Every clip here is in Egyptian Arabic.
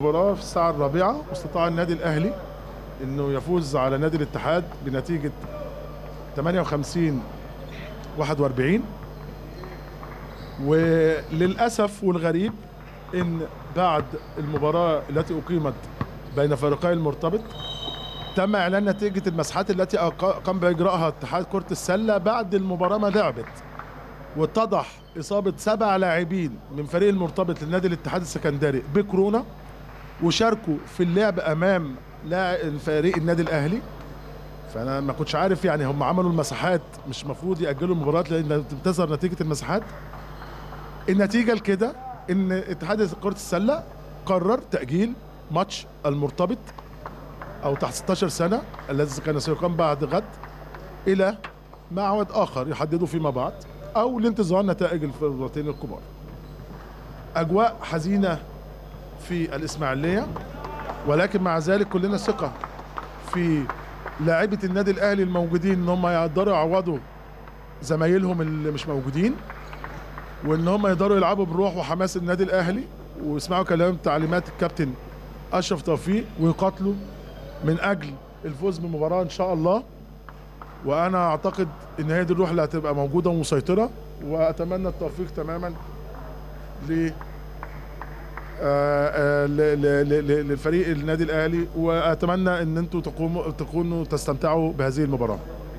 المباراة في الساعة الرابعة واستطاع النادي الأهلي أنه يفوز على نادي الاتحاد بنتيجة 58 41 وللأسف والغريب أن بعد المباراة التي أقيمت بين فريقي المرتبط تم إعلان نتيجة المساحات التي أق- قام بإجراءها اتحاد كرة السلة بعد المباراة ما لعبت واتضح إصابة سبع لاعبين من فريق المرتبط للنادي الاتحاد السكندري بكورونا وشاركوا في اللعب امام لاعب فريق النادي الاهلي فانا ما كنتش عارف يعني هم عملوا المساحات مش المفروض ياجلوا المباراه لان تظهر نتيجه المساحات النتيجه لكده ان اتحاد كره السله قرر تاجيل ماتش المرتبط او تحت 16 سنه الذي كان سيقام بعد غد الى موعد اخر يحددوا فيما بعد او لانتظار نتائج الفرقتين الكبار اجواء حزينه في الإسماعيلية ولكن مع ذلك كلنا ثقة في لاعيبة النادي الأهلي الموجودين إن هم يقدروا يعوضوا زمايلهم اللي مش موجودين وإن هم يقدروا يلعبوا بروح وحماس النادي الأهلي ويسمعوا كلام تعليمات الكابتن أشرف توفيق ويقاتلوا من أجل الفوز بالمباراة إن شاء الله وأنا أعتقد إن هي دي الروح اللي هتبقى موجودة ومسيطرة وأتمنى التوفيق تماما ل آه، آه، ل- ل- ل- للفريق النادي الاهلي واتمنى ان انتم تقوموا تكونوا تستمتعوا بهذه المباراه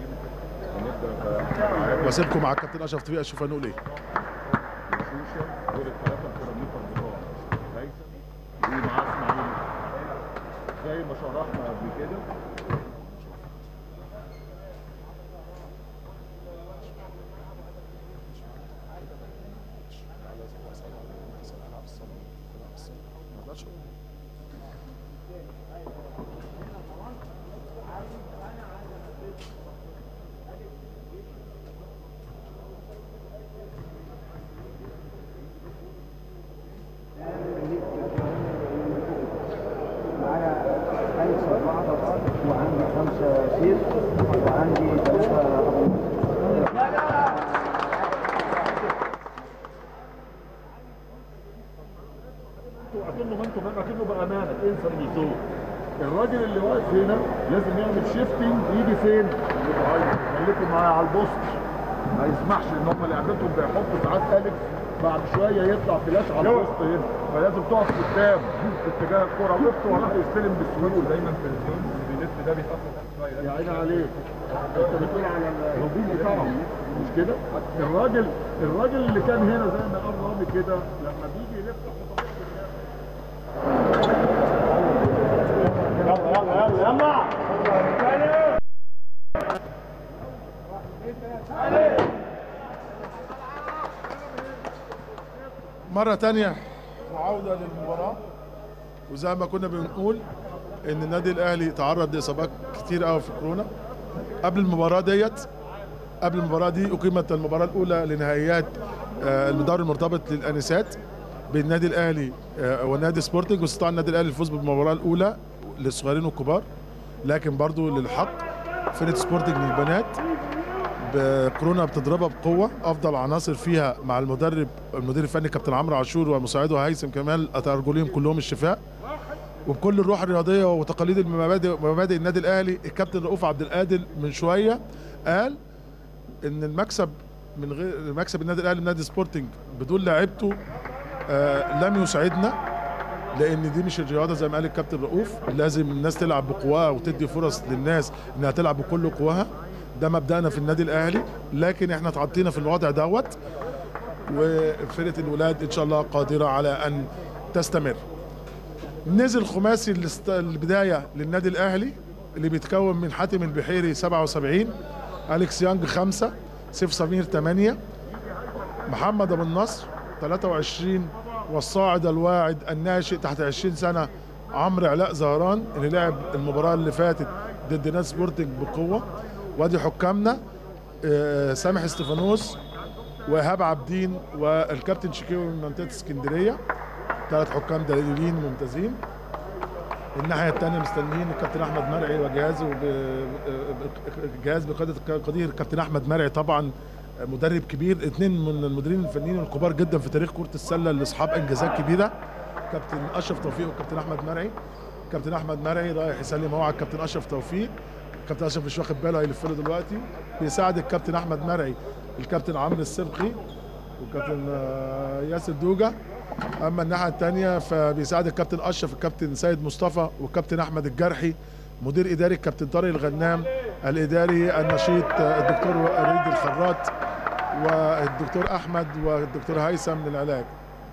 واسيبكم مع الكابتن اشرف توفيق اشوف هنقول ايه شوشه دول الثلاثه البيراميدال بتوع هيثم ومعاه اسماعيل زي ما شرحنا قبل كده معايا ألف أربعة وعندي خمسة سير وعندي ثلاثة أبو انتوا اكنه ما انتوا بقى اكنه بامانه انسى النزول الراجل اللي واقف هنا لازم يعمل شيفتنج يجي فين؟ خليكم معايا على البوست ما يسمحش ان هم لعبتهم بيحطوا ساعات الف بعد شويه يطلع فلاش على البوست هنا فلازم تقف قدام في اتجاه الكوره وقفت وراح يستلم بسهوله دايما في الزون بيلف ده بيتاخر شويه يا عيني عليك انت بتقول على الهجوم بتاعهم مش كده؟ الراجل الراجل اللي كان هنا زي ما قال رامي كده لما بيجي يلف تحت مرة تانية عودة للمباراة وزي ما كنا بنقول ان النادي الاهلي تعرض لاصابات كتير قوي في كورونا قبل المباراة ديت قبل المباراة دي اقيمت المباراة الاولى لنهائيات آه، الدوري المرتبط للانسات بين النادي الاهلي آه، والنادي سبورتنج واستطاع النادي الاهلي الفوز بالمباراة الاولى للصغيرين والكبار لكن برضو للحق فرقة سبورتنج للبنات بكورونا بتضربها بقوه افضل عناصر فيها مع المدرب المدير الفني كابتن عمرو عاشور ومساعده هيثم كمال ارجو لهم كلهم الشفاء وبكل الروح الرياضيه وتقاليد المبادئ مبادئ النادي الاهلي الكابتن رؤوف عبد القادر من شويه قال ان المكسب من غير مكسب النادي الاهلي من نادي سبورتنج بدون لاعيبته آه لم يسعدنا لان دي مش الرياضه زي ما قال الكابتن رؤوف لازم الناس تلعب بقواها وتدي فرص للناس انها تلعب بكل قواها ده مبدأنا في النادي الاهلي لكن احنا اتعطينا في الوضع دوت وفرقه الولاد ان شاء الله قادره على ان تستمر نزل خماسي الاست- البدايه للنادي الاهلي اللي بيتكون من حاتم البحيري 77 اليكس يانج 5 سيف سمير 8 محمد ابو النصر 23 والصاعد الواعد الناشئ تحت 20 سنه عمرو علاء زهران اللي لعب المباراه اللي فاتت ضد نادي سبورتنج بقوه وادي حكامنا آه، سامح استفانوس وايهاب عابدين والكابتن شكيوي من منطقه اسكندريه ثلاث حكام دليلين ممتازين الناحيه الثانيه مستنيين الكابتن احمد مرعي وجهازه ب- جهاز بقياده قدير الكابتن احمد مرعي طبعا مدرب كبير اثنين من المديرين الفنيين الكبار جدا في تاريخ كره السله اللي اصحاب انجازات كبيره كابتن اشرف توفيق والكابتن احمد مرعي كابتن احمد مرعي رايح يسلم هو على الكابتن اشرف توفيق الكابتن اشرف مش واخد باله هيلف له دلوقتي بيساعد الكابتن احمد مرعي الكابتن عمرو السبقي والكابتن آه، ياسر دوجا اما الناحيه الثانيه فبيساعد الكابتن اشرف الكابتن سيد مصطفى والكابتن احمد الجرحي مدير اداري الكابتن طارق الغنام الاداري النشيط آه، الدكتور ريد الخراط والدكتور احمد والدكتور هيثم للعلاج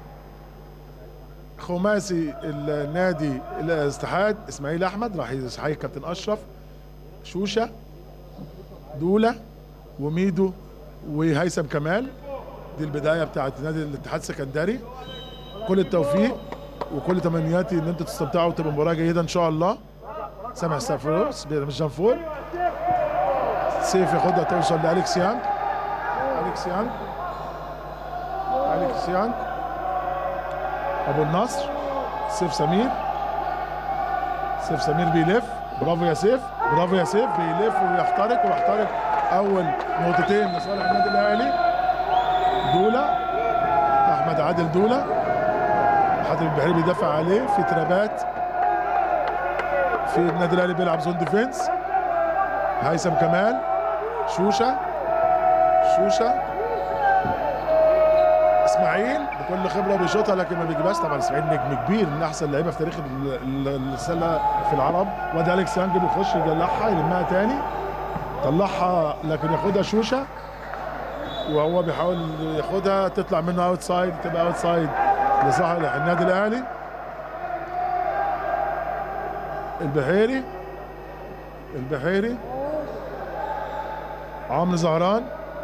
خماسي النادي الاتحاد اسماعيل احمد راح يحيي الكابتن اشرف شوشه دوله وميدو وهيثم كمال دي البدايه بتاعت نادي الاتحاد السكندري كل التوفيق وكل تمنياتي ان انتوا تستمتعوا وتبقى مباراه جيده ان شاء الله سامع سافروس مش جنفور سيف ياخدها توصل لالكس يانج اليكس يانج اليكس يانج ابو النصر سيف سمير سيف سمير بيلف برافو يا سيف برافو يا سيف بيلف ويخترق ويخترق اول نقطتين لصالح النادي الاهلي دوله احمد عادل دوله حاتم البحيري بيدافع عليه في ترابات في النادي الاهلي بيلعب زون ديفينس هيثم كمال شوشه شوشه اسماعيل بكل خبره بيشوطها لكن ما بيجيبهاش طبعا اسماعيل نجم كبير من احسن اللعيبه في تاريخ ال- ال- السله في العرب وادي اليكس يانج بيخش يجلعها يلمها تاني طلعها لكن ياخدها شوشه وهو بيحاول ياخدها تطلع منه اوت سايد تبقى اوت سايد لصالح النادي الاهلي البحيري البحيري عمرو زهران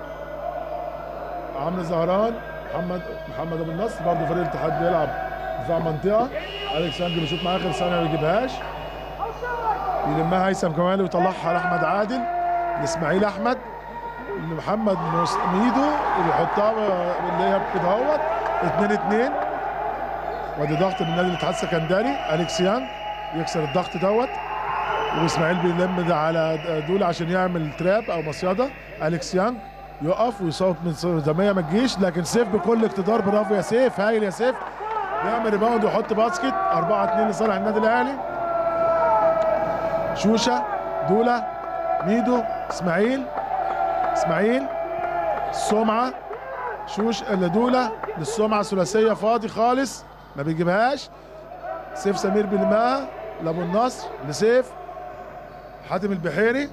عمرو زهران محمد محمد ابو النصر برضه فريق الاتحاد بيلعب دفاع منطقه الكسندر بيشوط مع اخر ثانيه ما يجيبهاش يلمها هيثم كمال ويطلعها لاحمد عادل لاسماعيل احمد لمحمد مس- ميدو ويحطها اللي هي كده اهوت 2 2 وادي ضغط من نادي الاتحاد السكندري اليكس يانج يكسر الضغط دوت واسماعيل بيلم ده على دول عشان يعمل تراب او مصيده اليكس يانج يقف ويصوت من زمية ما تجيش لكن سيف بكل اقتدار برافو يا سيف هايل يا سيف يعمل ريباوند ويحط باسكت 4 2 لصالح النادي الاهلي شوشه دوله ميدو اسماعيل اسماعيل السمعه شوش دوله للسمعه ثلاثيه فاضي خالص ما بيجيبهاش سيف سمير بيلمها لابو النصر لسيف حاتم البحيري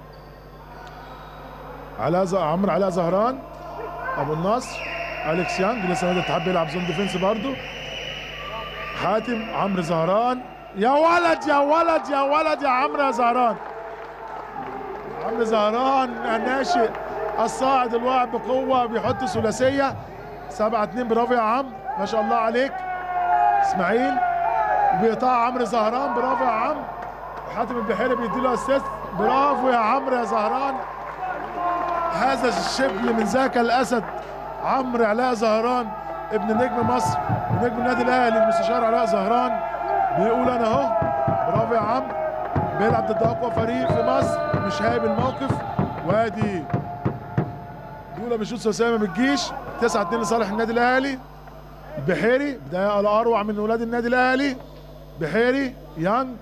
علاء ز- عمرو علاء زهران ابو النصر اليكس يانج لسه نادي الاتحاد بيلعب زون ديفنس برضه حاتم عمرو زهران يا ولد يا ولد يا ولد يا عمرو يا زهران عمرو زهران الناشئ الصاعد الواعد بقوه بيحط ثلاثيه 7 2 برافو يا عم ما شاء الله عليك اسماعيل وبيقطع عمرو زهران برافو يا عم حاتم البحيري بيديله اسيست برافو يا عمرو يا زهران هذا الشبل من ذاك الاسد عمرو علاء زهران ابن نجم مصر ونجم النادي الاهلي المستشار علاء زهران بيقول انا اهو برافو يا عم بيلعب ضد اقوى فريق في مصر مش هايب الموقف وادي دوله بيشوط ثلاثيه ما بتجيش 9 2 لصالح النادي الاهلي بحيري بدايه الاروع من ولاد النادي الاهلي بحيري يانج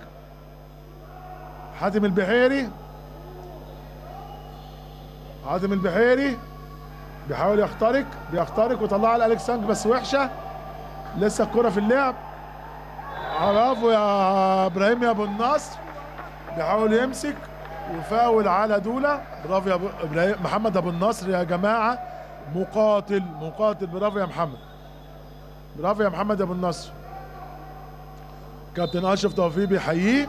حاتم البحيري حاتم البحيري بيحاول يخترق بيخترق وطلعها لالكسانج بس وحشه لسه الكره في اللعب برافو يا ابراهيم يا ابو النصر بيحاول يمسك وفاول على دوله برافو يا أبو- ابراهيم محمد ابو النصر يا جماعه مقاتل مقاتل برافو يا محمد برافو يا محمد ابو النصر كابتن اشرف توفيق بيحييه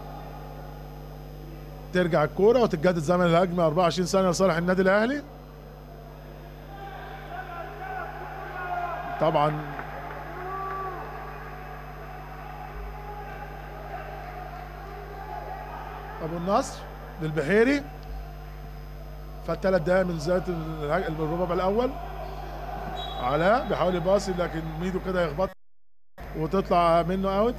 ترجع الكوره وتتجدد زمن الهجمه 24 ثانيه لصالح النادي الاهلي طبعا ابو النصر للبحيري فالثلاث دقايق من ذات الهج- الربع الاول علاء بيحاول يباصي لكن ميدو كده يخبط وتطلع منه اوت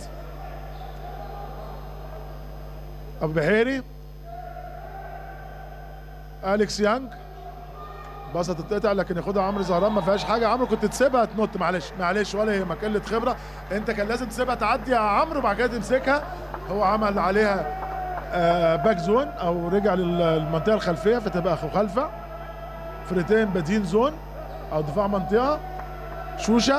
ابو بحيري اليكس يانج باصه تتقطع لكن ياخدها عمرو زهران ما فيهاش حاجه عمرو كنت تسيبها تنط معلش معلش ولا يهمك قله خبره انت كان لازم تسيبها تعدي يا عمرو وبعد كده تمسكها هو عمل عليها آه، باك زون او رجع لل- للمنطقه الخلفيه فتبقى مخالفه فرقتين بادين زون او دفاع منطقه شوشه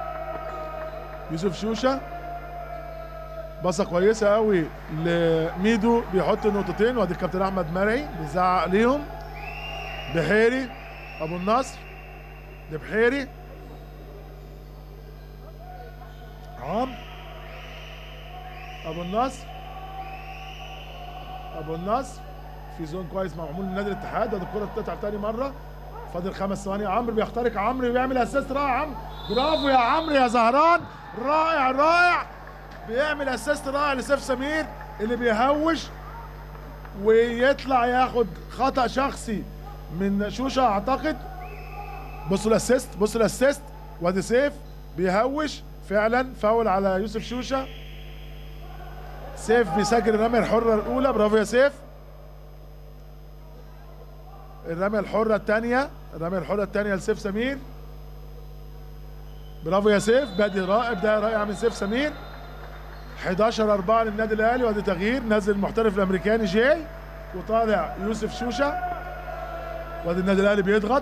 يوسف شوشه باصه كويسه قوي لميدو بيحط نقطتين وادي الكابتن احمد مرعي بيزعق ليهم بحيري ابو النصر لبحيري عم ابو النصر ابو النصر في زون كويس معمول من نادي الاتحاد وادي الكره بتقطع تاني مره فاضل خمس ثواني عمرو بيخترق عمرو بيعمل اسيست رائع عمرو برافو يا عمرو يا زهران رائع رائع بيعمل اسيست رائع لسيف سمير اللي بيهوش ويطلع ياخد خطا شخصي من شوشه اعتقد بصوا الاسيست بصوا الاسيست وادي سيف بيهوش فعلا فاول على يوسف شوشه سيف بيسجل الرميه الحره الاولى برافو يا سيف الرميه الحره الثانيه الرميه الحره الثانيه لسيف سمير برافو يا سيف بادي رائع بدايه رائعه من سيف سمير 11 4 للنادي الاهلي وادي تغيير نزل المحترف الامريكاني جاي وطالع يوسف شوشه وادي النادي الاهلي بيضغط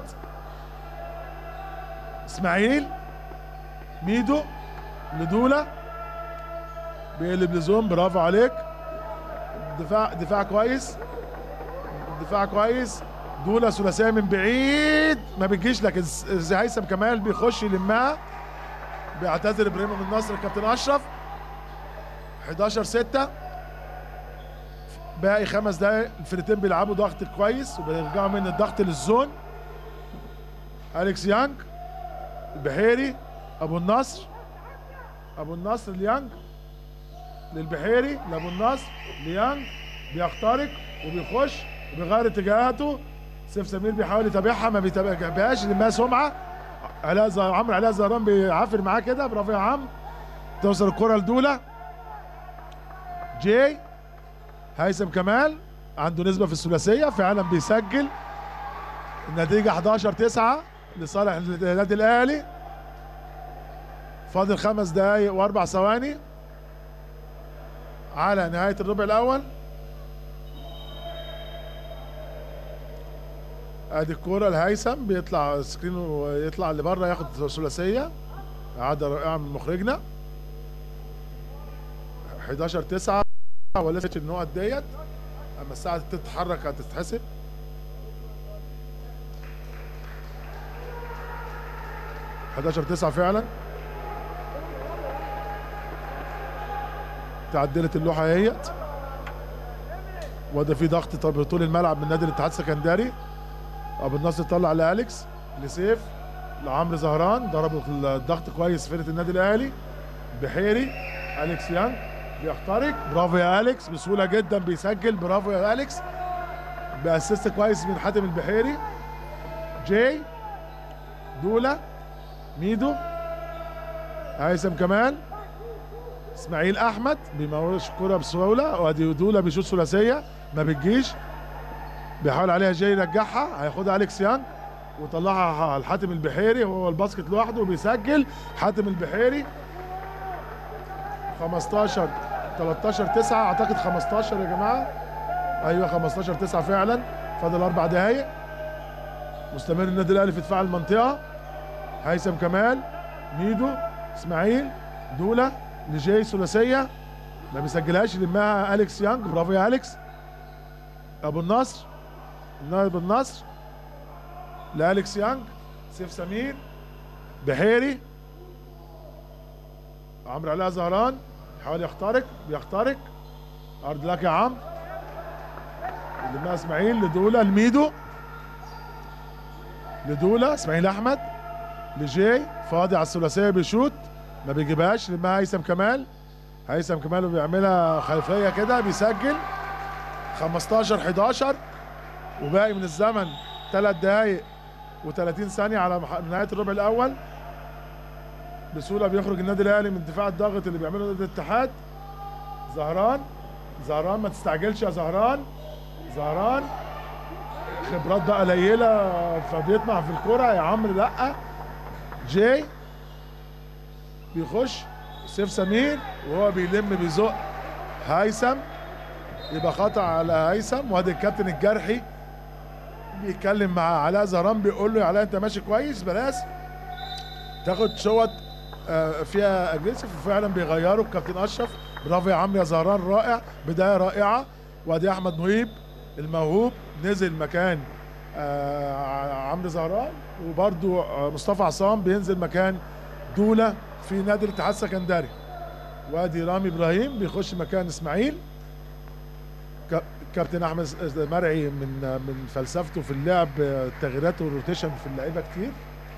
اسماعيل ميدو لدولا بيقلب لزوم برافو عليك دفاع دفاع كويس دفاع كويس دولا ثلاثيه من بعيد ما بتجيش لكن ز- هيثم كمال بيخش يلمها بيعتذر ابراهيم من نصر الكابتن اشرف 11 6 باقي خمس دقايق الفرقتين بيلعبوا ضغط كويس وبيرجعوا من الضغط للزون اليكس يانج البحيري ابو النصر ابو النصر ليانج للبحيري لابو النصر ليانج بيخترق وبيخش وبيغير اتجاهاته سيف سمير بيحاول يتابعها ما بيتابعهاش لما سمعه علاء زه- عمرو علاء زهران بيعافر معاه كده برافو يا عم توصل الكره لدوله جاي هيثم كمال عنده نسبة في الثلاثية فعلا بيسجل النتيجة 11 9 لصالح النادي الأهلي فاضل خمس دقايق وأربع ثواني على نهاية الربع الأول ادي الكورة لهيثم بيطلع سكرينه يطلع لبره ياخد ثلاثية عادة رائعة من مخرجنا 11 9 ولسه النقط ديت اما الساعه تتحرك هتتحسب حداشر تسعة فعلا تعدلت اللوحة اهيت وده في ضغط طب طول الملعب من نادي الاتحاد السكندري ابو النصر طلع لاليكس لسيف لعمرو زهران ضربوا الضغط كويس فرقه النادي الاهلي بحيري اليكس يانج بيخترق برافو يا اليكس بسهوله جدا بيسجل برافو يا اليكس باسيست كويس من حاتم البحيري جاي دولا ميدو هيثم كمال اسماعيل احمد بيموش الكره بسهوله وادي دولا بيشوط ثلاثيه ما بتجيش بيحاول عليها جاي يرجعها هياخدها اليكس يانج وطلعها لحاتم البحيري هو الباسكت لوحده وبيسجل حاتم البحيري 15 13 9 اعتقد 15 يا جماعه ايوه 15 9 فعلا فاضل اربع دقايق مستمر النادي الاهلي في دفاع المنطقه هيثم كمال ميدو اسماعيل دولا لجاي ثلاثيه ما بيسجلهاش لمها اليكس يانج برافو يا اليكس ابو النصر نائب النصر لاليكس يانج سيف سمير بحيري عمرو علاء زهران يحاول يخترق بيخترق ارض لك يا عم لما اسماعيل لدولا لميدو لدولا اسماعيل احمد لجاي فاضي على الثلاثيه بيشوط ما بيجيبهاش لما هيثم كمال هيثم كمال بيعملها خلفيه كده بيسجل 15 11 وباقي من الزمن ثلاث دقايق و30 ثانيه على مح- نهايه الربع الاول بسهوله بيخرج النادي الاهلي من دفاع الضغط اللي بيعمله نادي الاتحاد زهران زهران ما تستعجلش يا زهران زهران خبرات بقى قليله فبيطمع في الكرة يا عمرو لا جاي بيخش سيف سمير وهو بيلم بيزق هيثم يبقى خطأ على هيثم وادي الكابتن الجرحي بيتكلم مع علاء زهران بيقول له يا علاء انت ماشي كويس بلاش تاخد شوط آه، فيها اجريسيف وفعلا بيغيروا الكابتن اشرف برافو يا عمرو يا زهران رائع بدايه رائعه وادي احمد مهيب الموهوب نزل مكان آه، عمرو زهران وبرده مصطفى عصام بينزل مكان دوله في نادي الاتحاد السكندري وادي رامي ابراهيم بيخش مكان اسماعيل كا- كابتن احمد مرعي من من فلسفته في اللعب آه، التغييرات والروتيشن في اللعيبه كتير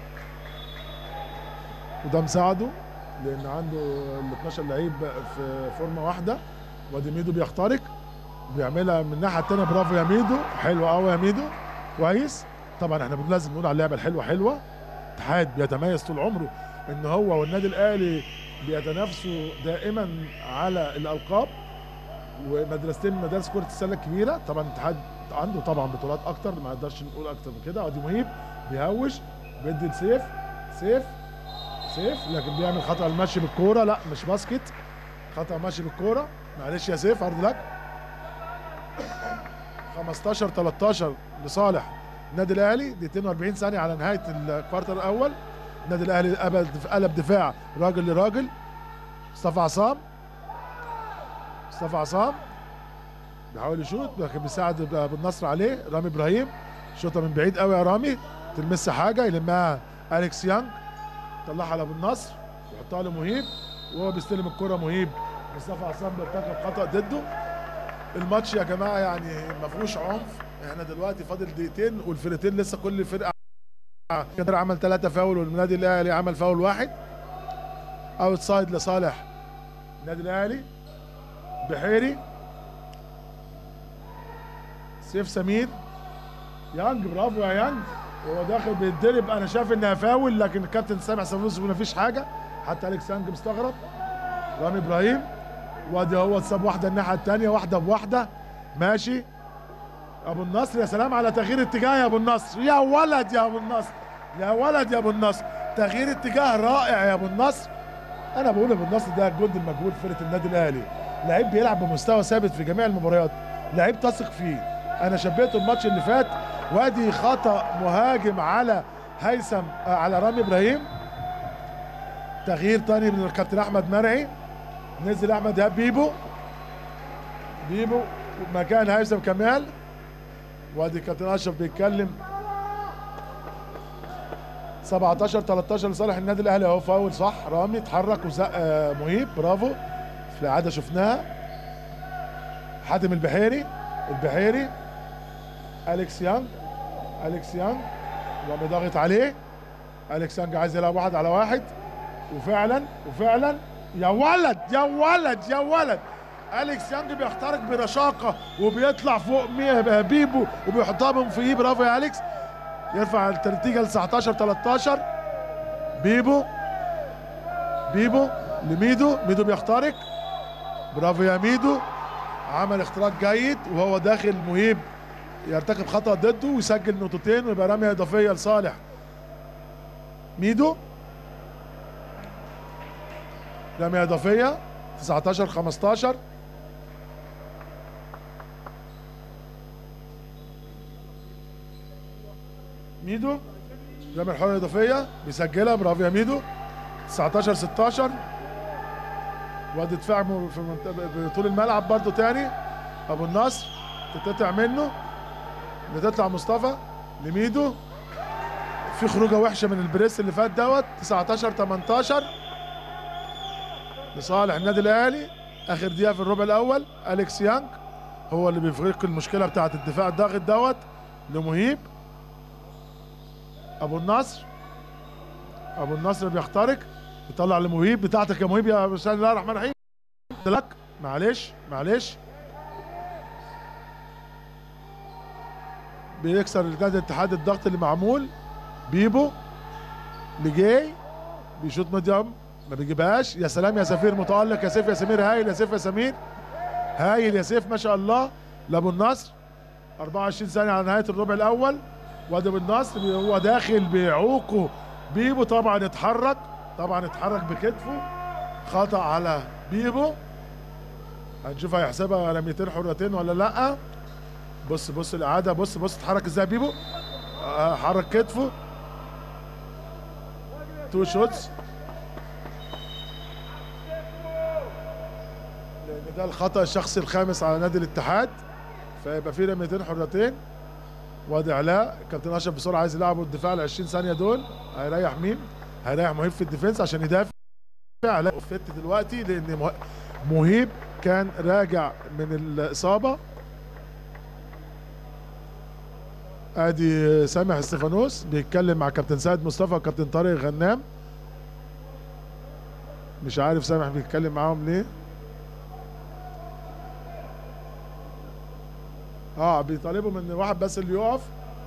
وده مساعده لان عنده ال 12 لعيب في فورمه واحده وادي ميدو بيخترق بيعملها من الناحيه الثانيه برافو يا ميدو حلو قوي يا ميدو كويس طبعا احنا لازم نقول على اللعبه الحلوه حلوه اتحاد بيتميز طول عمره ان هو والنادي الاهلي بيتنافسوا دائما على الالقاب ومدرستين من مدارس كره السله الكبيره طبعا الاتحاد عنده طبعا بطولات اكتر ما نقدرش نقول اكتر من كده ادي مهيب بيهوش بيدي لسيف سيف سيف لكن بيعمل خطا المشي بالكوره لا مش باسكت خطا مشي بالكوره معلش يا سيف عرض لك 15 13 لصالح النادي الاهلي دي 42 ثانيه على نهايه الكوارتر الاول النادي الاهلي قلب قلب دفاع راجل لراجل مصطفى عصام مصطفى عصام بيحاول يشوط لكن بيساعد ابو النصر عليه رامي ابراهيم شوطه من بعيد قوي يا رامي تلمسها حاجه يلمها اليكس يانج طلعها لابو النصر يحطها له مهيب وهو بيستلم الكره مهيب مصطفى عصام بيرتكب خطا ضده الماتش يا جماعه يعني ما فيهوش عنف احنا دلوقتي فاضل دقيقتين والفرقتين لسه كل فرقه كان عمل ثلاثه فاول والنادي الاهلي عمل فاول واحد اوت سايد لصالح النادي الاهلي بحيري سيف سمير يانج برافو يا يانج هو داخل بيتضرب انا شايف انها فاول لكن الكابتن سامع سافوس ما فيش حاجه حتى اليكس يانج مستغرب رامي ابراهيم وادي هو ساب واحده الناحيه الثانيه واحده بواحده ماشي ابو النصر يا سلام على تغيير اتجاه يا ابو النصر يا ولد يا ابو النصر يا ولد يا ابو النصر تغيير اتجاه رائع يا ابو النصر انا بقول ابو النصر ده الجند المجهول في فرقه النادي الاهلي لعيب بيلعب بمستوى ثابت في جميع المباريات لعيب تثق فيه انا شبهته الماتش اللي فات وادي خطا مهاجم على هيثم آه، على رامي ابراهيم تغيير تاني من الكابتن احمد مرعي نزل احمد ايهاب بيبو بيبو مكان هيثم كمال وادي كابتن اشرف بيتكلم 17 13 لصالح النادي الاهلي اهو فاول صح رامي اتحرك وزق آه، مهيب برافو في العاده شفناها حاتم البحيري البحيري اليكس يانج اليكس يانج رامي ضاغط عليه اليكس يانج عايز يلعب واحد على واحد وفعلا وفعلا يا ولد يا ولد يا ولد اليكس يانج بيخترق برشاقه وبيطلع فوق مي- بيبو وبيحطها من فوقيه برافو يا اليكس يرفع النتيجه ل 19 13 بيبو بيبو لميدو ميدو بيخترق برافو يا ميدو عمل اختراق جيد وهو داخل مهيب يرتكب خطا ضده ويسجل نقطتين ويبقى رميه اضافيه لصالح ميدو رميه اضافيه 19 15 ميدو رمي الحرة الإضافية بيسجلها برافو يا ميدو 19 16 وادي دفاع م- في منت- بطول الملعب برضو تاني أبو النصر تتقطع منه بتطلع مصطفى لميدو في خروجه وحشه من البريس اللي فات دوت 19 18 لصالح النادي الاهلي اخر دقيقه في الربع الاول اليكس يانج هو اللي بيفرق المشكله بتاعه الدفاع الضاغط دوت لمهيب ابو النصر ابو النصر بيخترق يطلع لمهيب بتاعتك يا مهيب يا بسم الله الرحمن الرحيم لك معلش معلش بيكسر نادي الاتحاد الضغط اللي معمول بيبو لجاي بيشوط ميديم ما بيجيبهاش يا سلام يا سفير متألق يا سيف يا سمير هايل يا سيف يا سمير هايل يا سيف ما شاء الله لابو النصر 24 ثانيه على نهايه الربع الاول وادي بالنصر هو داخل بيعوقه بيبو طبعا اتحرك طبعا اتحرك بكتفه خطا على بيبو هنشوف هيحسبها رميتين حرتين ولا لا بص بص الاعاده بص بص اتحرك ازاي بيبو آه، حرك كتفه تو شوتس لان ده الخطا الشخصي الخامس على نادي الاتحاد فيبقى في رميتين حرتين وادي علاء كابتن اشرف بسرعه عايز يلعبوا الدفاع ال 20 ثانيه دول هيريح مين؟ هيريح مهيب في الديفنس عشان يدافع علاء فت دلوقتي لان مه- مهيب كان راجع من الاصابه ادي سامح استفانوس بيتكلم مع كابتن سيد مصطفى وكابتن طارق غنام مش عارف سامح بيتكلم معاهم ليه اه بيطالبوا من واحد بس اللي يقف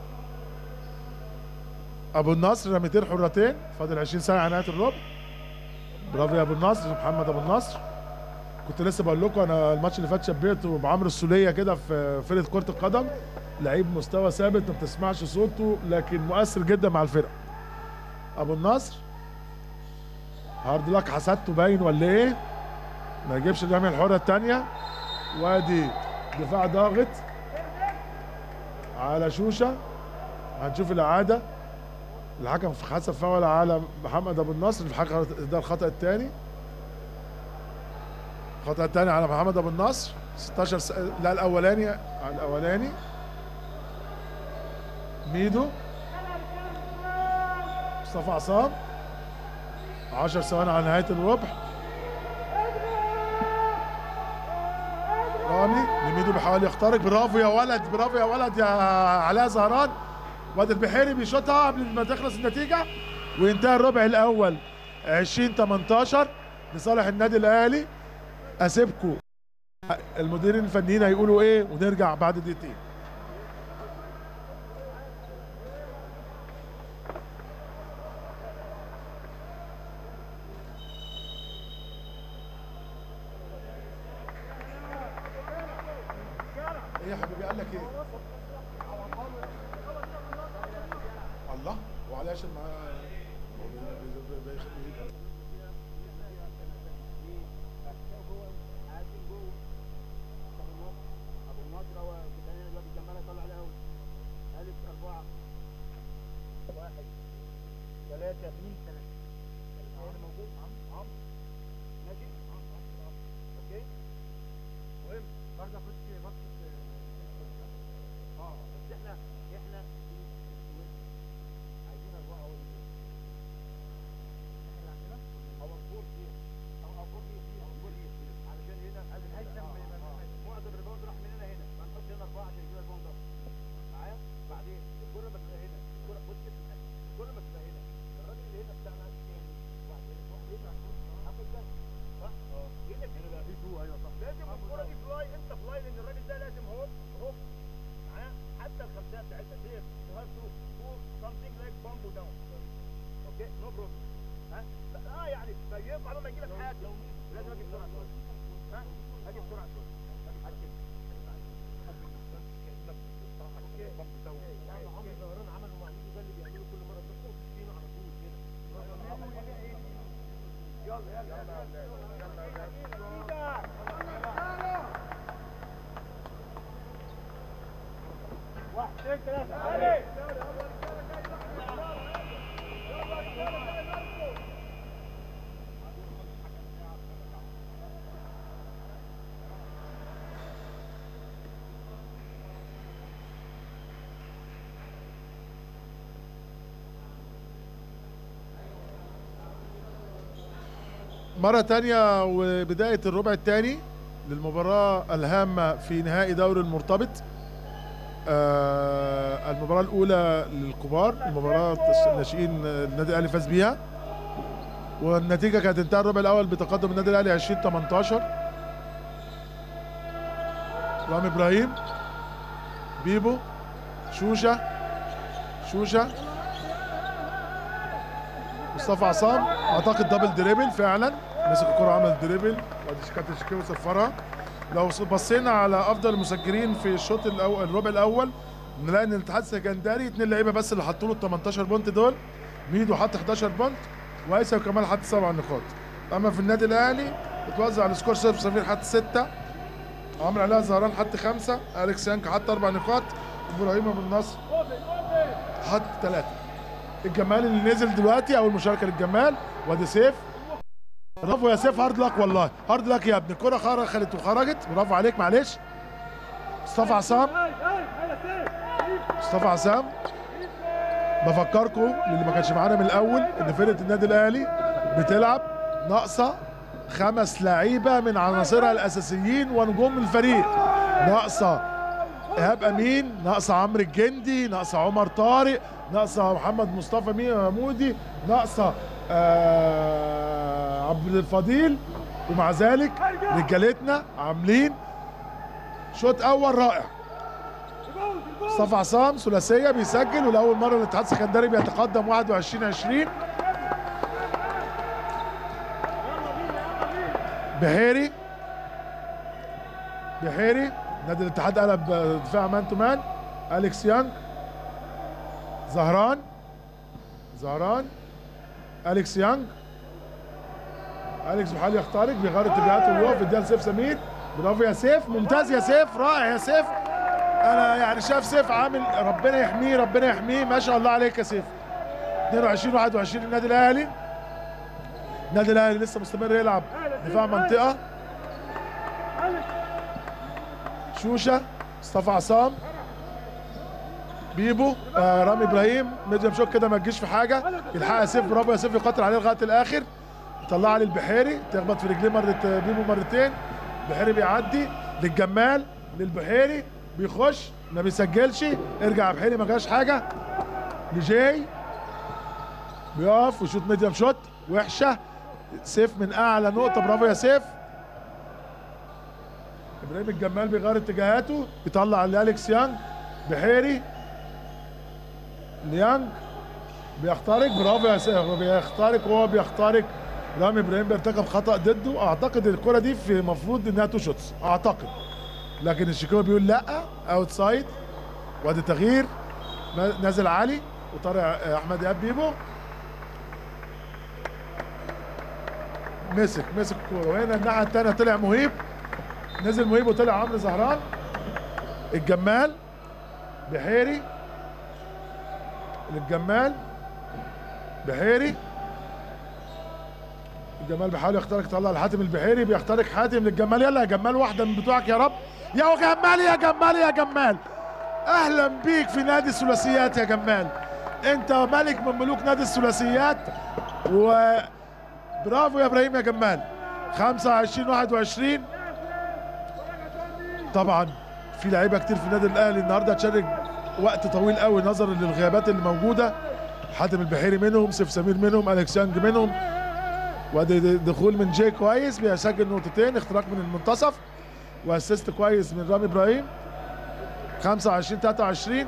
ابو النصر رميتين حرتين فاضل 20 ثانيه على نهايه الربع برافو يا ابو النصر محمد ابو النصر كنت لسه بقول لكم انا الماتش اللي فات شبهته بعمرو السوليه كده في فرقه كره القدم لعيب مستوى ثابت ما بتسمعش صوته لكن مؤثر جدا مع الفرقه ابو النصر هارد لك حسدته باين ولا ايه ما يجيبش الرميه الحره الثانيه وادي دفاع ضاغط على شوشه هنشوف الاعاده الحكم حسب فاول على محمد ابو النصر الحكم ده الخطا الثاني الخطا الثاني على محمد ابو النصر 16 س... لا الاولاني على الاولاني ميدو مصطفى عصام 10 ثواني على نهايه الربع رامي لميدو بيحاول يخترق برافو يا ولد برافو يا ولد يا علاء زهران وادي البحيري بيشوطها قبل ما تخلص النتيجه وينتهي الربع الاول 20 18 لصالح النادي الاهلي اسيبكم المديرين الفنيين هيقولوا ايه ونرجع بعد دقيقتين ايه يا حبيبي قال لك ايه؟ الله وعلاش مع ثلاثة اثنين ثلاثة أنا موجود عم عم ماشي عم عم عم أوكي مهم برضه أخش بطل اه بس احنا احنا في السويس عايزين أربعة أول احنا عندنا أو الفور دي أو أو فور دي دي أو فور دي علشان هنا الهيثم معظم الريباوند راح من هنا هنا فنحط هنا أربعة عشان يجيب الريباوند ده معايا بعدين الكرة ما تبقى هنا الكرة بص كده الكرة ما تبقى هنا الراجل اللي هنا بتاعنا تاني واحد واحد يطلع هاخد ده صح؟ اه هنا في في تو ايوه صح لازم الكرة دي فلاي انت فلاي لان الراجل ده لازم هوب هوب معايا حتى الخمسات بتاعتها سيف يو هاف تو تو something like bumbo down اوكي نو بروبلم ها اه يعني ما ينفع لما يجي لك حاجه لازم اجي بسرعه شويه ها اجي بسرعه شويه عمرو زهران عملوا مع ميدو ده اللي بيعملوا كل مره بس هو فينا على طول كده يلا يلا واحد اثنين ثلاثة مرة تانية وبداية الربع الثاني للمباراة الهامة في نهائي دوري المرتبط آه المباراة الأولى للكبار المباراة الناشئين النادي الأهلي فاز بيها والنتيجة كانت انتهى الربع الأول بتقدم النادي الأهلي 20 18 رامي إبراهيم بيبو شوشة شوشة مصطفى عصام اعتقد دبل دريبل فعلا مسك الكرة عمل دريبل وادي كابتن شكيرو صفرها لو بصينا على افضل المسجلين في الشوط الاول الربع الاول نلاقي ان الاتحاد السكندري اثنين لعيبه بس اللي حطوا له ال 18 بونت دول ميدو حط 11 بونت وايسا وكمال حط 7 نقاط اما في النادي الاهلي اتوزع السكور صفر سمير حط 6 عمرو علاء زهران حط 5 اليكس يانك حط 4 نقاط ابراهيم ابو النصر حط 3 الجمال اللي نزل دلوقتي اول مشاركه للجمال وادي سيف برافو يا سيف هارد لك والله هارد لك يا ابني الكره خرجت وخرجت برافو عليك معلش مصطفى عصام مصطفى عصام بفكركم للي ما كانش معانا من الاول ان فرقه النادي الاهلي بتلعب ناقصه خمس لعيبه من عناصرها الاساسيين ونجوم الفريق ناقصه ايهاب امين ناقصه عمرو الجندي ناقصه عمر طارق ناقصه محمد مصطفى مي- مودي ناقصه آه عبد الفضيل ومع ذلك رجالتنا عاملين شوط اول رائع مصطفى عصام ثلاثيه بيسجل ولاول مره الاتحاد السكندري بيتقدم 21 20 بحيري بحيري نادي الاتحاد قلب دفاع مان تو مان اليكس يانج زهران زهران اليكس يانج اليكس بيحاول يخترق بيغير اتجاهاته ويقف اديها لسيف سمير برافو يا سيف ممتاز يا سيف رائع يا سيف انا يعني شايف سيف عامل ربنا يحميه ربنا يحميه ما شاء الله عليك يا سيف 22 21 النادي الاهلي النادي الاهلي لسه مستمر يلعب دفاع منطقه شوشه مصطفى عصام بيبو آه رامي ابراهيم ميديم شوك كده ما تجيش في حاجه يلحقها يا سيف برافو يا سيف يقاتل عليه لغايه الاخر طلعها للبحيري تخبط في رجليه مره بيبو مرتين البحيري بيعدي للجمال للبحيري بيخش ما بيسجلش ارجع يا بحيري ما جاش حاجه لجاي بيقف ويشوط ميديم شوت وحشه سيف من اعلى نقطه برافو يا سيف ابراهيم الجمال بيغير اتجاهاته بيطلع لالكس يانج بحيري ليانج بيخترق برافو يا سيف بيخترق وهو بيخترق رامي ابراهيم بيرتكب خطا ضده اعتقد الكره دي في المفروض انها تو شوتس اعتقد لكن الشيكاغو بيقول لا اوت سايد وادي تغيير نازل علي وطالع احمد ايهاب بيبو مسك مسك الكوره وهنا الناحيه الثانيه طلع مهيب نزل مهيب وطلع عمرو زهران الجمال بحيري للجمال بحيري الجمال بيحاول يخترق طلع الحاتم البحيري بيخترق حاتم للجمال يلا يا جمال واحده من بتوعك يا رب يا جمال يا جمال يا جمال اهلا بيك في نادي الثلاثيات يا جمال انت ملك من ملوك نادي الثلاثيات و برافو يا ابراهيم يا جمال 25 21 طبعا في لعيبه كتير في النادي الاهلي النهارده هتشارك وقت طويل قوي نظرا للغيابات اللي موجوده حاتم البحيري منهم سيف سمير منهم اليكس يانج منهم وادي دخول من جاي كويس بيسجل نقطتين اختراق من المنتصف واسيست كويس من رامي ابراهيم 25 23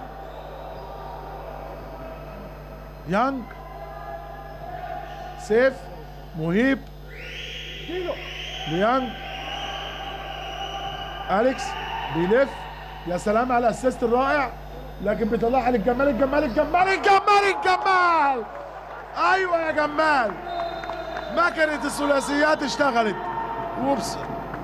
يانج سيف مهيب ليانج اليكس بيلف يا سلام على الاسيست الرائع لكن بيطلعها للجمال الجمال الجمال الجمال الجمال ايوه يا جمال مكنة الثلاثيات اشتغلت وبس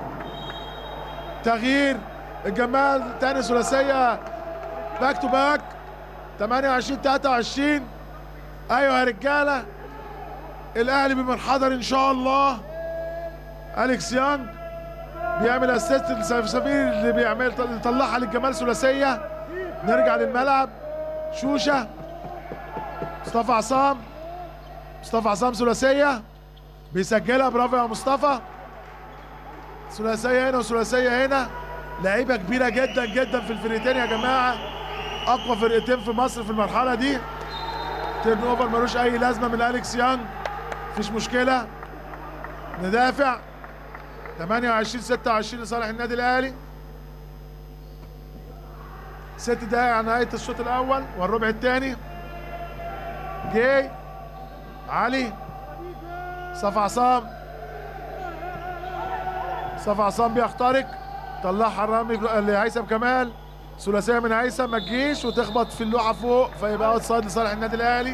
تغيير الجمال تاني ثلاثية باك تو باك 28 23 ايوه يا رجاله الاهلي بمنحدر ان شاء الله اليكس يانج بيعمل اسيست لسيف سمير اللي بيعمل يطلعها للجمال ثلاثيه نرجع للملعب شوشه مصطفى عصام مصطفى عصام ثلاثيه بيسجلها برافو يا مصطفى ثلاثيه هنا وثلاثيه هنا لعيبه كبيره جدا جدا في الفرقتين يا جماعه اقوى فرقتين في مصر في المرحله دي تيرن اوفر ملوش اي لازمه من اليكس يانج مفيش مشكله ندافع 28 26 لصالح النادي الاهلي ست دقايق على نهايه الشوط الاول والربع الثاني جاي علي صف عصام صف عصام بيخترق طلعها الرامي لهيثم كمال ثلاثيه من هيثم ما تجيش وتخبط في اللوحه فوق فيبقى اوت سايد لصالح النادي الاهلي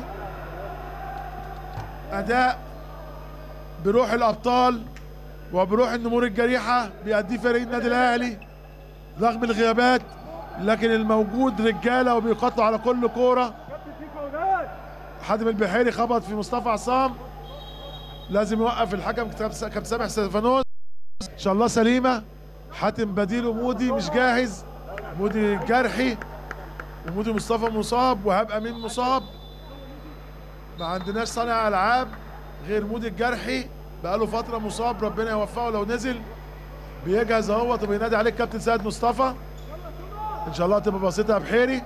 اداء بروح الابطال وبروح النمور الجريحه بيأديه فريق النادي الاهلي رغم الغيابات لكن الموجود رجاله وبيقاتلوا على كل كوره حاتم البحيري خبط في مصطفى عصام لازم يوقف الحكم كابتن سامح ستيفانوس ان شاء الله سليمه حاتم بديله مودي مش جاهز مودي جرحي ومودي مصطفى مصاب وهاب امين مصاب ما عندناش صانع العاب غير مودي الجرحي بقاله فتره مصاب ربنا يوفقه لو نزل بيجهز اهوت وبينادي عليه الكابتن سيد مصطفى ان شاء الله تبقى بسيطه يا بحيري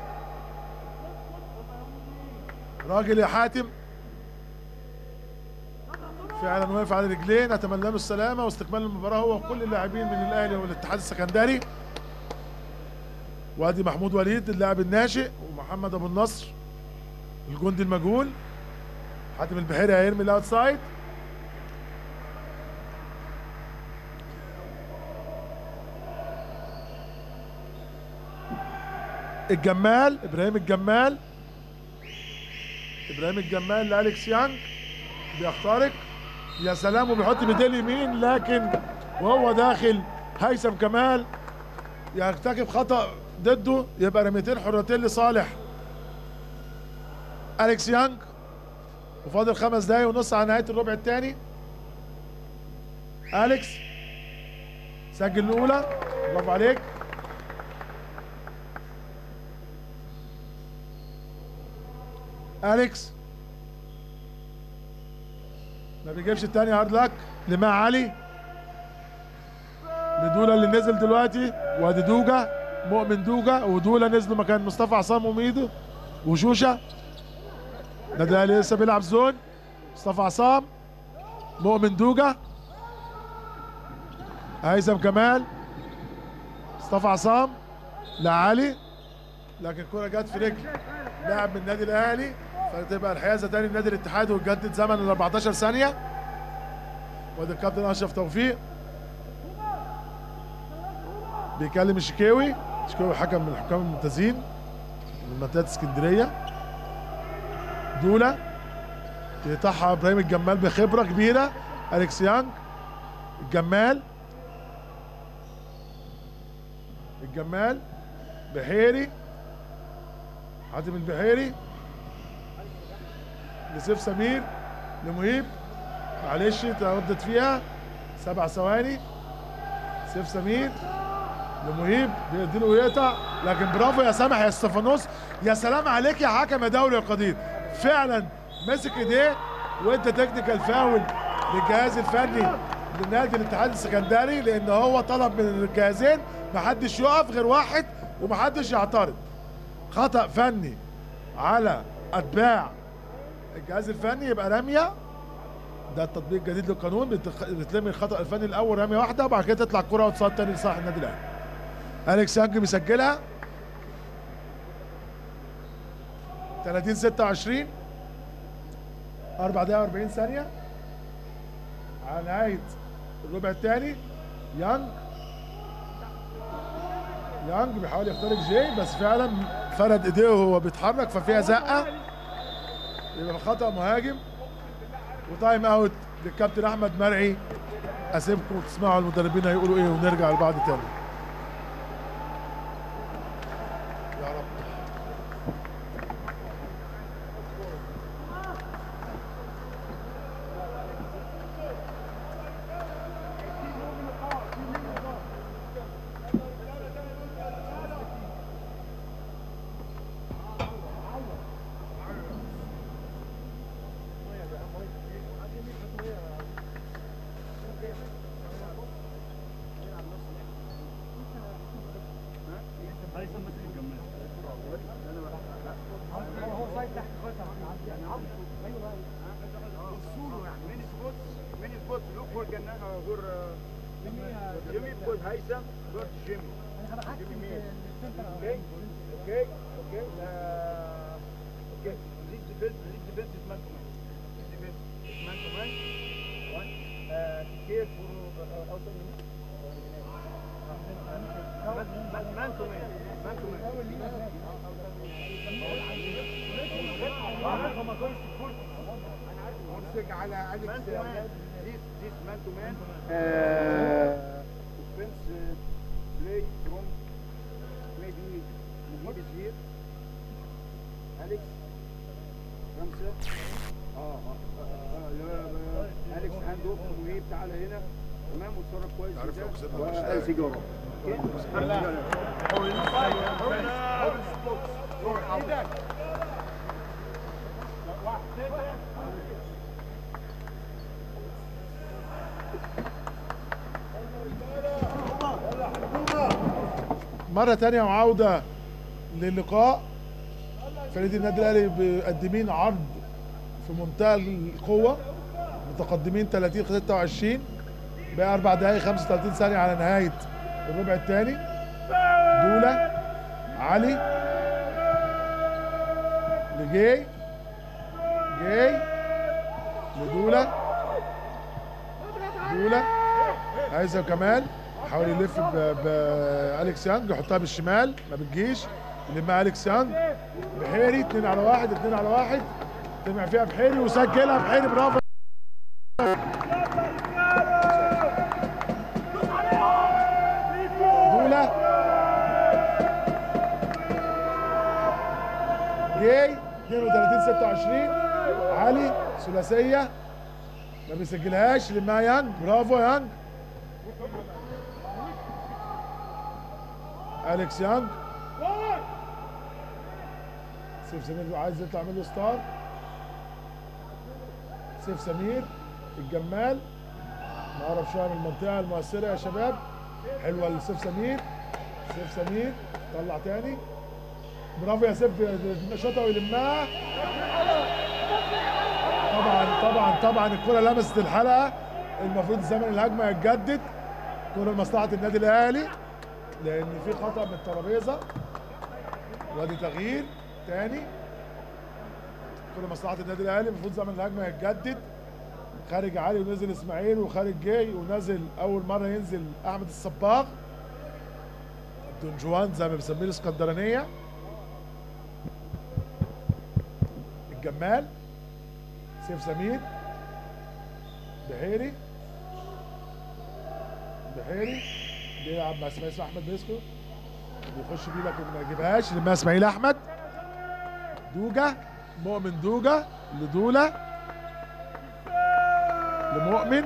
راجل يا حاتم فعلا واقف على رجلين اتمنى له السلامه واستكمال المباراه هو وكل اللاعبين من الاهلي والاتحاد السكندري وادي محمود وليد اللاعب الناشئ ومحمد ابو النصر الجندي المجهول حاتم البحيري هيرمي الاوت سايد الجمال ابراهيم الجمال ابراهيم الجمال لالكس يانج بيخترق يا سلام وبيحط بايديه اليمين لكن وهو داخل هيثم كمال يرتكب خطا ضده يبقى رميتين حرتين لصالح اليكس يانج وفاضل خمس دقايق ونص على نهايه الربع الثاني اليكس سجل الاولى برافو عليك اليكس ما بيجيبش التاني هارد لك لما علي لدولا اللي نزل دلوقتي وادي دوجا مؤمن دوجا ودولا نزلوا مكان مصطفى عصام وميدو وشوشه نادي الاهلي لسه بيلعب زون مصطفى عصام مؤمن دوجا هيثم كمال مصطفى عصام لعلي لكن الكرة جت في رجل لاعب من النادي الاهلي فتبقى الحيازه تاني لنادي الاتحاد وتجدد زمن ال 14 ثانيه وادي الكابتن اشرف توفيق بيكلم الشكاوي الشكاوي حكم من الحكام الممتازين من منطقه اسكندريه دوله يقطعها ابراهيم الجمال بخبره كبيره اليكس يانج الجمال الجمال بحيري حاتم البحيري لسيف سمير لمهيب معلش تردد فيها سبع ثواني سيف سمير لمهيب بيديله ويقطع لكن برافو يا سامح يا استفانوس يا سلام عليك يا حكم يا دولي يا قدير فعلا مسك ايديه وانت تكنيكال فاول للجهاز الفني لنادي الاتحاد السكندري لان هو طلب من الجهازين محدش يقف غير واحد ومحدش يعترض خطأ فني على اتباع الجهاز الفني يبقى رميه ده التطبيق الجديد للقانون بتخ- بتلمي الخطا الفني الاول رميه واحده وبعد كده تطلع الكره وتصاد تاني لصالح النادي الاهلي اليكس يانج بيسجلها 30 26 4 دقايق 40 ثانيه على نهايه الربع الثاني يانج يانج بيحاول يخترق جاي بس فعلا فرد ايديه وهو بيتحرك ففيها زقه يبقى خطا مهاجم وتايم اوت للكابتن احمد مرعي اسيبكم تسمعوا المدربين هيقولوا ايه ونرجع لبعض تاني يا رب Many spots, many spots. Look for Gana, uh, for uh, Jimmy, because Haitham, go to Jimmy. Jimmy Mir. Okay, okay, okay. Uh, okay. This defense, this defense is man to man. This defense is man to man. One. Uh, care for uh, outside minute. مان تو مان مان تو مان امسك على اليكس مان تو يا مان ولاد. this this man to man offense play from maybe مجيب is here Alex خمسة اه اه اه لا أليكس هاند اوف مهيب تعالى هنا تمام وتصرف كويس عارف جدا لو كسبنا مش وآه، هنعرف. سيجارة مرة تانية وعودة للقاء فريق النادي الأهلي مقدمين عرض في منتهى القوة متقدمين 30 26 بقى أربع دقايق 35 ثانية على نهاية الربع الثاني دولة علي لجاي جاي لدولة دولة هيثم كمال حاول يلف ب- بأليكس يانج يحطها بالشمال ما بتجيش يلمها أليكس يانج بحيري اتنين على واحد اتنين على واحد تجمع فيها بحيري وسجلها بحيري برافو دولة جاي 32 26 علي ثلاثية ما بيسجلهاش لما يانج برافو يانج اليكس يانج سيف سمير عايز يطلع منه ستار سيف سمير الجمال نعرف شويه من المنطقه المؤثره يا شباب حلوه لسيف سمير سيف سمير طلع تاني برافو يا سيف نشاطه ويلمها طبعا طبعا طبعا الكره لمست الحلقه المفروض زمن الهجمه يتجدد كره لمصلحه النادي الاهلي لان في خطا من الترابيزه وادي تغيير تاني كره مصلحه النادي الاهلي المفروض زمن الهجمه يتجدد خارج علي ونزل اسماعيل وخارج جاي ونزل اول مره ينزل احمد الصباغ دون جوان زي ما بنسميه الاسكندرانيه الجمال سيف سمير بحيري بحيري بيلعب مع اسماعيل اسمه احمد بيسكو بيخش بيه لكن ما يجيبهاش لما اسماعيل احمد دوجا مؤمن دوجا لدوله لمؤمن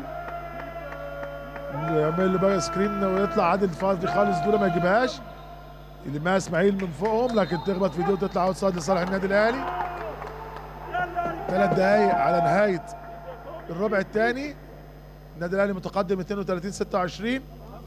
يعمل له بقى سكرين ويطلع عادل فاضي خالص دوله ما يجيبهاش يلمها اسماعيل من فوقهم لكن تخبط في دي وتطلع اوت سايد لصالح النادي الاهلي ثلاث دقايق على نهايه الربع الثاني النادي الاهلي متقدم 32 26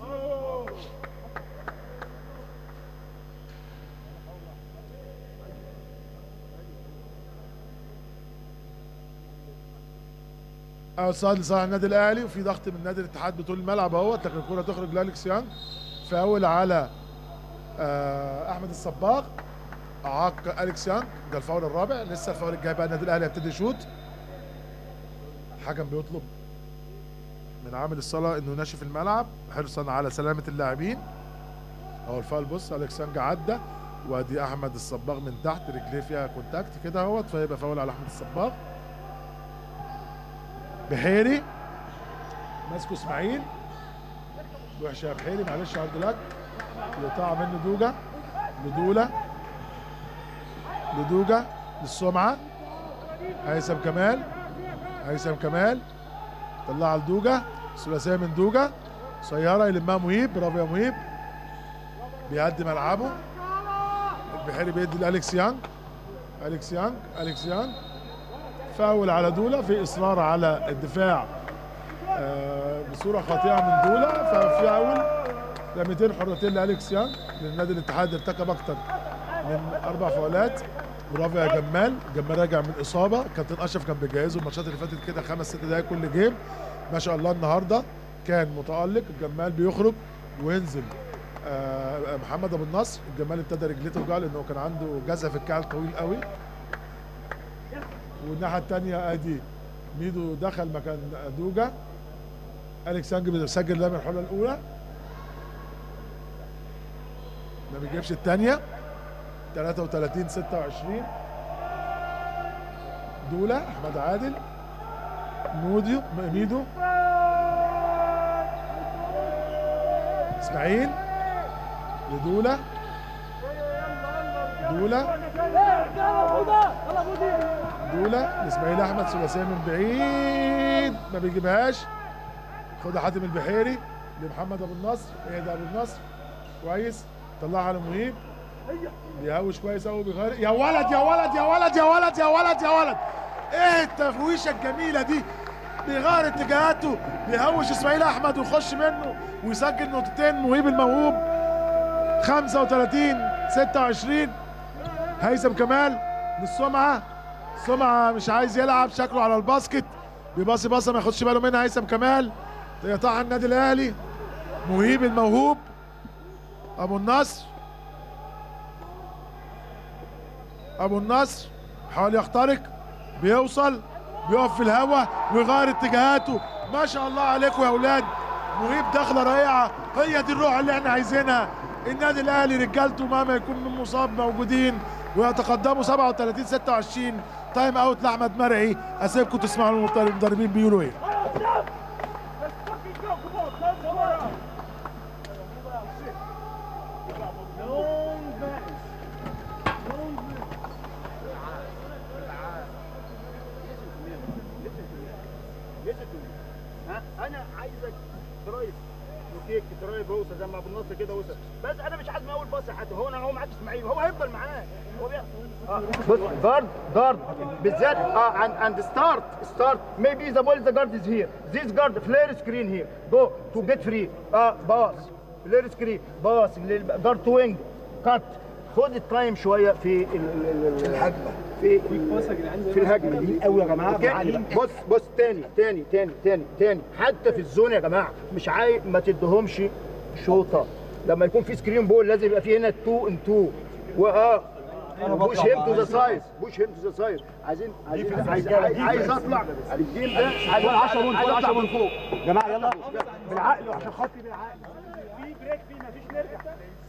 اوتسايد لصالح النادي الاهلي وفي ضغط من نادي الاتحاد بطول الملعب اهوت لكن الكره تخرج لالكس يانج فاول على آه، احمد الصباغ اعاق اليكس يانج ده الفاول الرابع لسه الفاول الجاي بقى النادي الاهلي هيبتدي يشوط الحكم بيطلب من عامل الصلاه انه ينشف الملعب حرصا على سلامه اللاعبين اهو الفاول بص اليكس يانج عدى وادي احمد الصباغ من تحت رجليه فيها كونتاكت كده اهوت فيبقى فاول على احمد الصباغ بحيري ماسكه اسماعيل وحش يا بحيري معلش عرض لك يقطع منه دوجا لدوله لدوجا للسمعه هيثم كمال هيثم كمال طلعها لدوجا ثلاثيه من دوجا سياره يلمها مهيب برافو يا مهيب بيهدي ملعبه البحيري بيدي لالكس يانج اليكس يانج اليكس يانج فاول على دولا في اصرار على الدفاع آه، بصوره خاطئه من دولا ففاول رميتين حرتين لالكس يانج لان نادي الاتحاد ارتكب اكتر من اربع فاولات برافو يا جمال جمال راجع من اصابه كابتن اشرف كان بيجهزه الماتشات اللي فاتت كده خمس ست دقايق كل جيم ما شاء الله النهارده كان متالق الجمال بيخرج وينزل آه، محمد ابو النصر الجمال ابتدى رجليه توجعه لانه كان عنده جزع في الكعب طويل قوي والناحيه الثانيه ادي ميدو دخل مكان دوجا اليكس يانج بيسجل ده من الحله الاولى ما بيجيبش الثانيه 33 26 دولا احمد عادل موديو ميدو اسماعيل لدولا دولا دولا لاسماعيل احمد ثلاثيه من بعيد ما بيجيبهاش خدها حاتم البحيري لمحمد ابو النصر ايه ده ابو النصر كويس طلعها على مهيب بيهوش كويس قوي بيغير يا ولد يا ولد يا ولد يا ولد يا ولد يا ولد ايه التفويشه الجميله دي بيغير اتجاهاته بيهوش اسماعيل احمد ويخش منه ويسجل نقطتين مهيب الموهوب 35 26 هيثم كمال للسمعه سمعه مش عايز يلعب شكله على الباسكت بيباصي باصه ما ياخدش باله منها هيثم كمال يقطعها النادي الاهلي مهيب الموهوب ابو النصر ابو النصر حاول يخترق بيوصل بيقف في الهواء ويغير اتجاهاته ما شاء الله عليكم يا اولاد مهيب دخله رائعه هي دي الروح اللي احنا عايزينها النادي الاهلي رجالته مهما يكون من مصاب موجودين ويتقدموا 37 26 تايم اوت لاحمد مرعي اسيبكم تسمعوا المدربين بيقولوا ايه ها انا عايزك ترايف لوكيك ترايف اوسه زي ما ابو النصر كده اوسه بس انا مش عايز من اول باص حتى هو انا هو معاك اسماعيل هو هيفضل معاه هو بيحصل اه بص جارد جارد بالذات اه and and start start maybe the ball the guard is here this guard flare screen here go to get free اه باص flare screen باص جارد تو وينج كات خد التايم شويه في ال- ال- ال- الهجمه في في الهجمه دي قوي يا جماعه أوكي؟ بص بص تاني تاني تاني تاني تاني حتى في الزون يا جماعه مش عايز ما تدهمش شوطه لما يكون في سكرين بول لازم يبقى في هنا 2 ان 2 واه بوش هيم تو ذا سايد بوش هيم تو ذا سايد عايزين عايزين عايز عايز, عايز اطلع الجيم ده عايز 10 من فوق 10 من فوق يا جماعه يلا بالعقل وعشان خاطري بالعقل في بريك في مفيش نرجع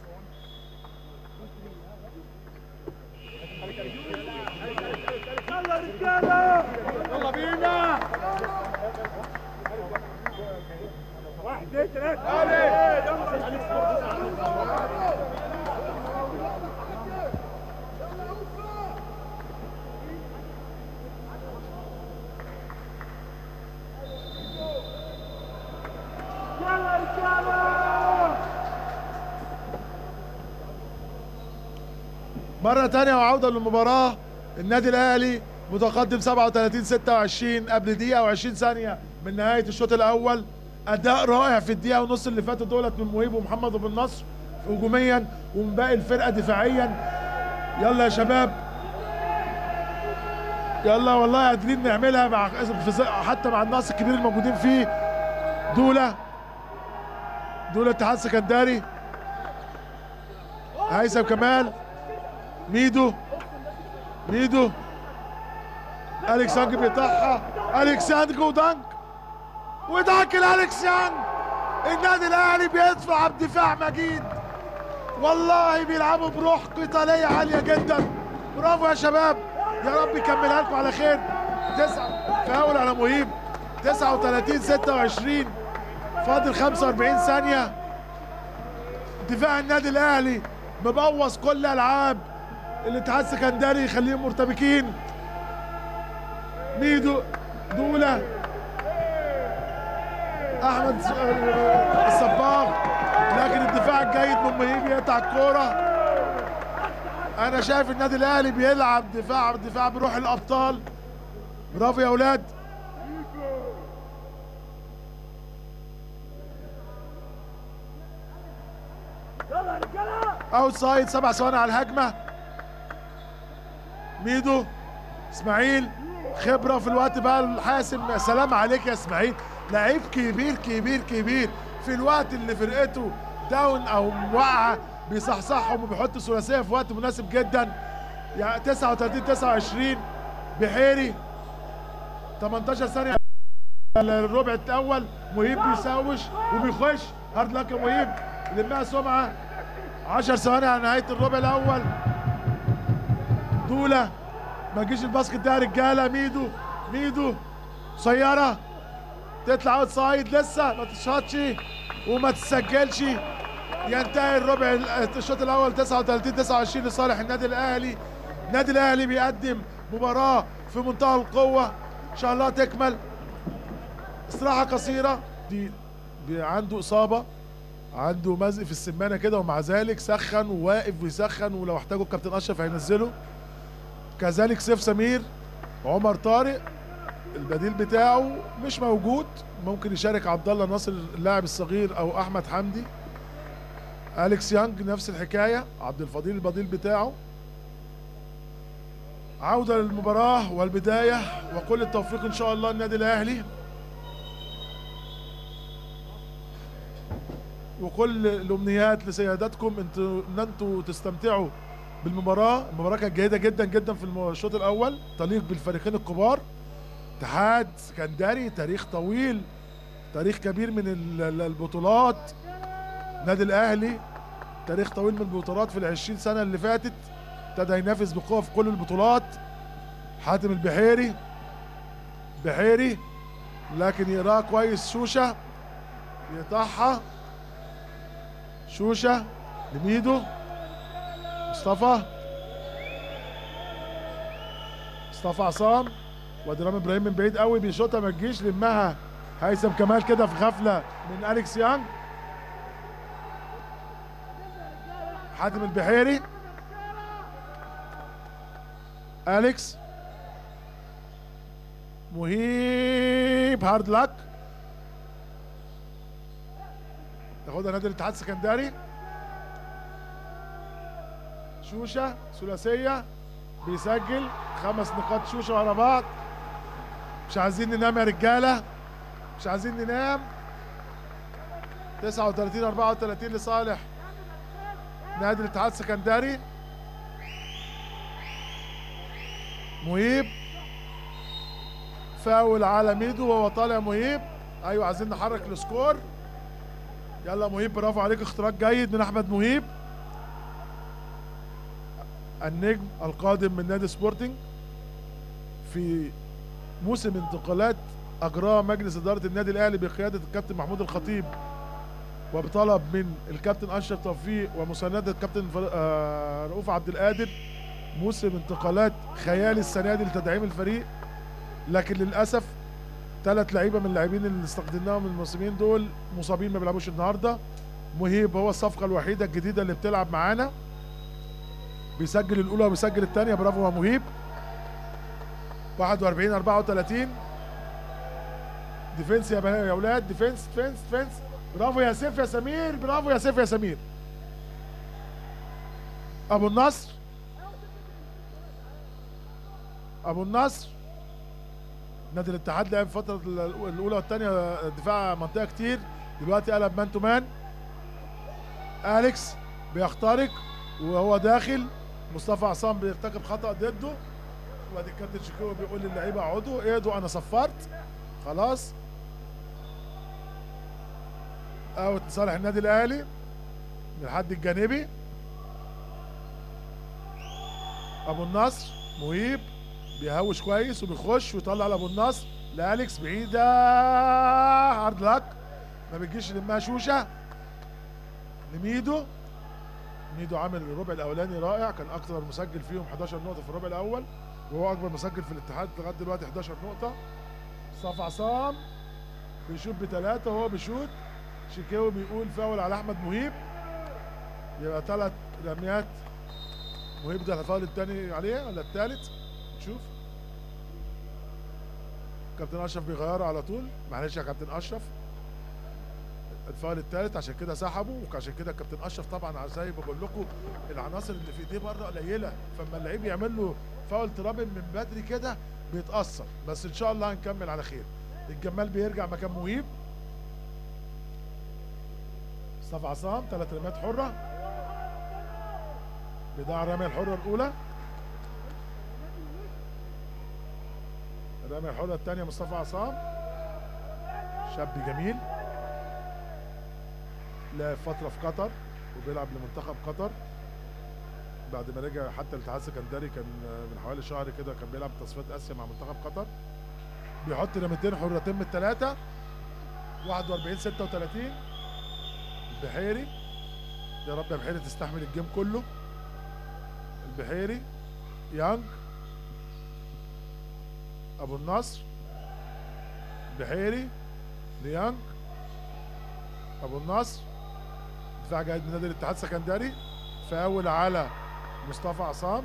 مرة تانية وعودة للمباراة النادي الأهلي متقدم 37 26 قبل دقيقة و20 ثانية من نهاية الشوط الأول أداء رائع في الدقيقة ونص اللي فاتت دولت من مهيب ومحمد أبو النصر هجوميا ومن باقي الفرقة دفاعيا يلا يا شباب يلا والله قادرين نعملها مع في- حتى مع النقص الكبير الموجودين فيه دولة دولة اتحاد سكندري هيثم كمال ميدو ميدو الكسانج بيقطعها الكسانج ودانك ودانك الالكسانج النادي الاهلي بيدفع بدفاع مجيد والله بيلعبوا بروح قتاليه عاليه جدا برافو يا شباب يا رب يكملها لكم على خير تسعة فاول على مهيب 39 26 فاضل 45 ثانيه دفاع النادي الاهلي مبوظ كل العاب الاتحاد السكندري يخليهم مرتبكين ميدو دولة احمد س- آه، الصباغ لكن الدفاع الجيد من مهيب يقطع الكوره انا شايف النادي الاهلي بيلعب دفاع دفاع بروح الابطال برافو يا اولاد اوت سايد سبع ثواني على الهجمه ميدو اسماعيل خبره في الوقت بقى الحاسم يا سلام عليك يا اسماعيل لعيب كبير كبير كبير في الوقت اللي فرقته داون او واقعه بيصحصحهم وبيحط ثلاثيه في وقت مناسب جدا يعني 39 29 بحيري 18 ثانيه الربع الاول مهيب بيساوش وبيخش هارد لك يا مهيب لمها سمعه 10 ثواني على نهايه الربع الاول دوله ما تجيش الباسكت ده يا رجاله ميدو ميدو قصيره تطلع اوت سايد لسه ما تشاطش وما تسجلش ينتهي الربع الشوط الاول 39 29 لصالح النادي الاهلي النادي الاهلي بيقدم مباراه في منتهى القوه ان شاء الله تكمل استراحه قصيره دي بي- عنده اصابه عنده مزق في السمانه كده ومع ذلك سخن وواقف بيسخن ولو احتاجوا الكابتن اشرف هينزله كذلك سيف سمير عمر طارق البديل بتاعه مش موجود ممكن يشارك عبد الله ناصر اللاعب الصغير او احمد حمدي اليكس يانج نفس الحكايه عبد الفضيل البديل بتاعه عوده للمباراه والبدايه وكل التوفيق ان شاء الله النادي الاهلي وكل الامنيات لسيادتكم انتوا ان انتوا تستمتعوا بالمباراه المباراه كانت جيده جدا جدا في الم- الشوط الاول تليق بالفريقين الكبار اتحاد سكندري تاريخ طويل تاريخ كبير من ال- ال- البطولات النادي الاهلي تاريخ طويل من البطولات في العشرين سنه اللي فاتت ابتدى ينافس بقوه في كل البطولات حاتم البحيري بحيري لكن يقراها كويس شوشه يقطعها شوشه لميدو مصطفى مصطفى عصام وادي رامي ابراهيم من بعيد قوي بيشوطها ما تجيش لمها هيثم كمال كده في غفله من اليكس يانج حاتم البحيري اليكس مهيب هارد لك ياخدها نادي الاتحاد السكندري شوشه ثلاثيه بيسجل خمس نقاط شوشه ورا بعض مش عايزين ننام يا رجاله مش عايزين ننام 39 34 لصالح نادي الاتحاد السكندري مهيب فاول على ميدو وهو طالع مهيب ايوه عايزين نحرك السكور يلا مهيب برافو عليك اختراق جيد من احمد مهيب النجم القادم من نادي سبورتنج في موسم انتقالات اجراه مجلس اداره النادي الاهلي بقياده الكابتن محمود الخطيب وبطلب من الكابتن اشرف توفيق ومسانده الكابتن فر- آه، رؤوف عبد القادر موسم انتقالات خيالي السنه دي لتدعيم الفريق لكن للاسف ثلاث لعيبه من اللاعبين اللي استخدمناهم الموسمين دول مصابين ما بيلعبوش النهارده مهيب هو الصفقه الوحيده الجديده اللي بتلعب معانا بيسجل الاولى وبيسجل الثانيه برافو يا مهيب 41 34 ديفنس يا بنات يا اولاد ديفنس ديفنس ديفنس برافو يا سيف يا سمير برافو يا سيف يا سمير ابو النصر ابو النصر نادي الاتحاد لعب الفترة الأولى والثانية دفاع منطقة كتير دلوقتي قلب مان تو مان أليكس بيخترق وهو داخل مصطفى عصام بيرتكب خطأ ضده وادي الكابتن شكوى بيقول للعيبة اقعدوا اقعدوا أنا صفرت خلاص اوت لصالح النادي الأهلي من الحد الجانبي أبو النصر مهيب بيهوش كويس وبيخش ويطلع لابو النصر لالكس بعيده هارد لك ما بتجيش لمها شوشه لميدو ميدو عامل الربع الاولاني رائع كان اكتر مسجل فيهم 11 نقطه في الربع الاول وهو اكبر مسجل في الاتحاد لغايه دلوقتي 11 نقطه مصطفى عصام بيشوط بثلاثه وهو بيشوط شيكاوي بيقول فاول على احمد مهيب يبقى ثلاث رميات مهيب ده الفاول الثاني عليه ولا الثالث شوف كابتن اشرف بيغيره على طول معلش يا كابتن اشرف الفاول الثالث عشان كده سحبه وعشان كده الكابتن اشرف طبعا زي ما بقول لكم العناصر اللي في ايديه بره قليله فاما اللعيب يعمل له فاول ترابن من بدري كده بيتاثر بس ان شاء الله هنكمل على خير الجمال بيرجع مكان مهيب مصطفى عصام ثلاث رميات حره بيضيع الرميه الحره الاولى الرمية الحرة الثانية مصطفى عصام شاب جميل لعب فترة في قطر وبيلعب لمنتخب قطر بعد ما رجع حتى الاتحاد السكندري كان من حوالي شهر كده كان بيلعب تصفيات اسيا مع منتخب قطر بيحط رميتين حرتين من الثلاثه 41 36 البحيري يا رب يا بحيري تستحمل الجيم كله البحيري يانج ابو النصر بحيري ليانج ابو النصر دفاع جيد من نادي الاتحاد السكندري فاول على مصطفى عصام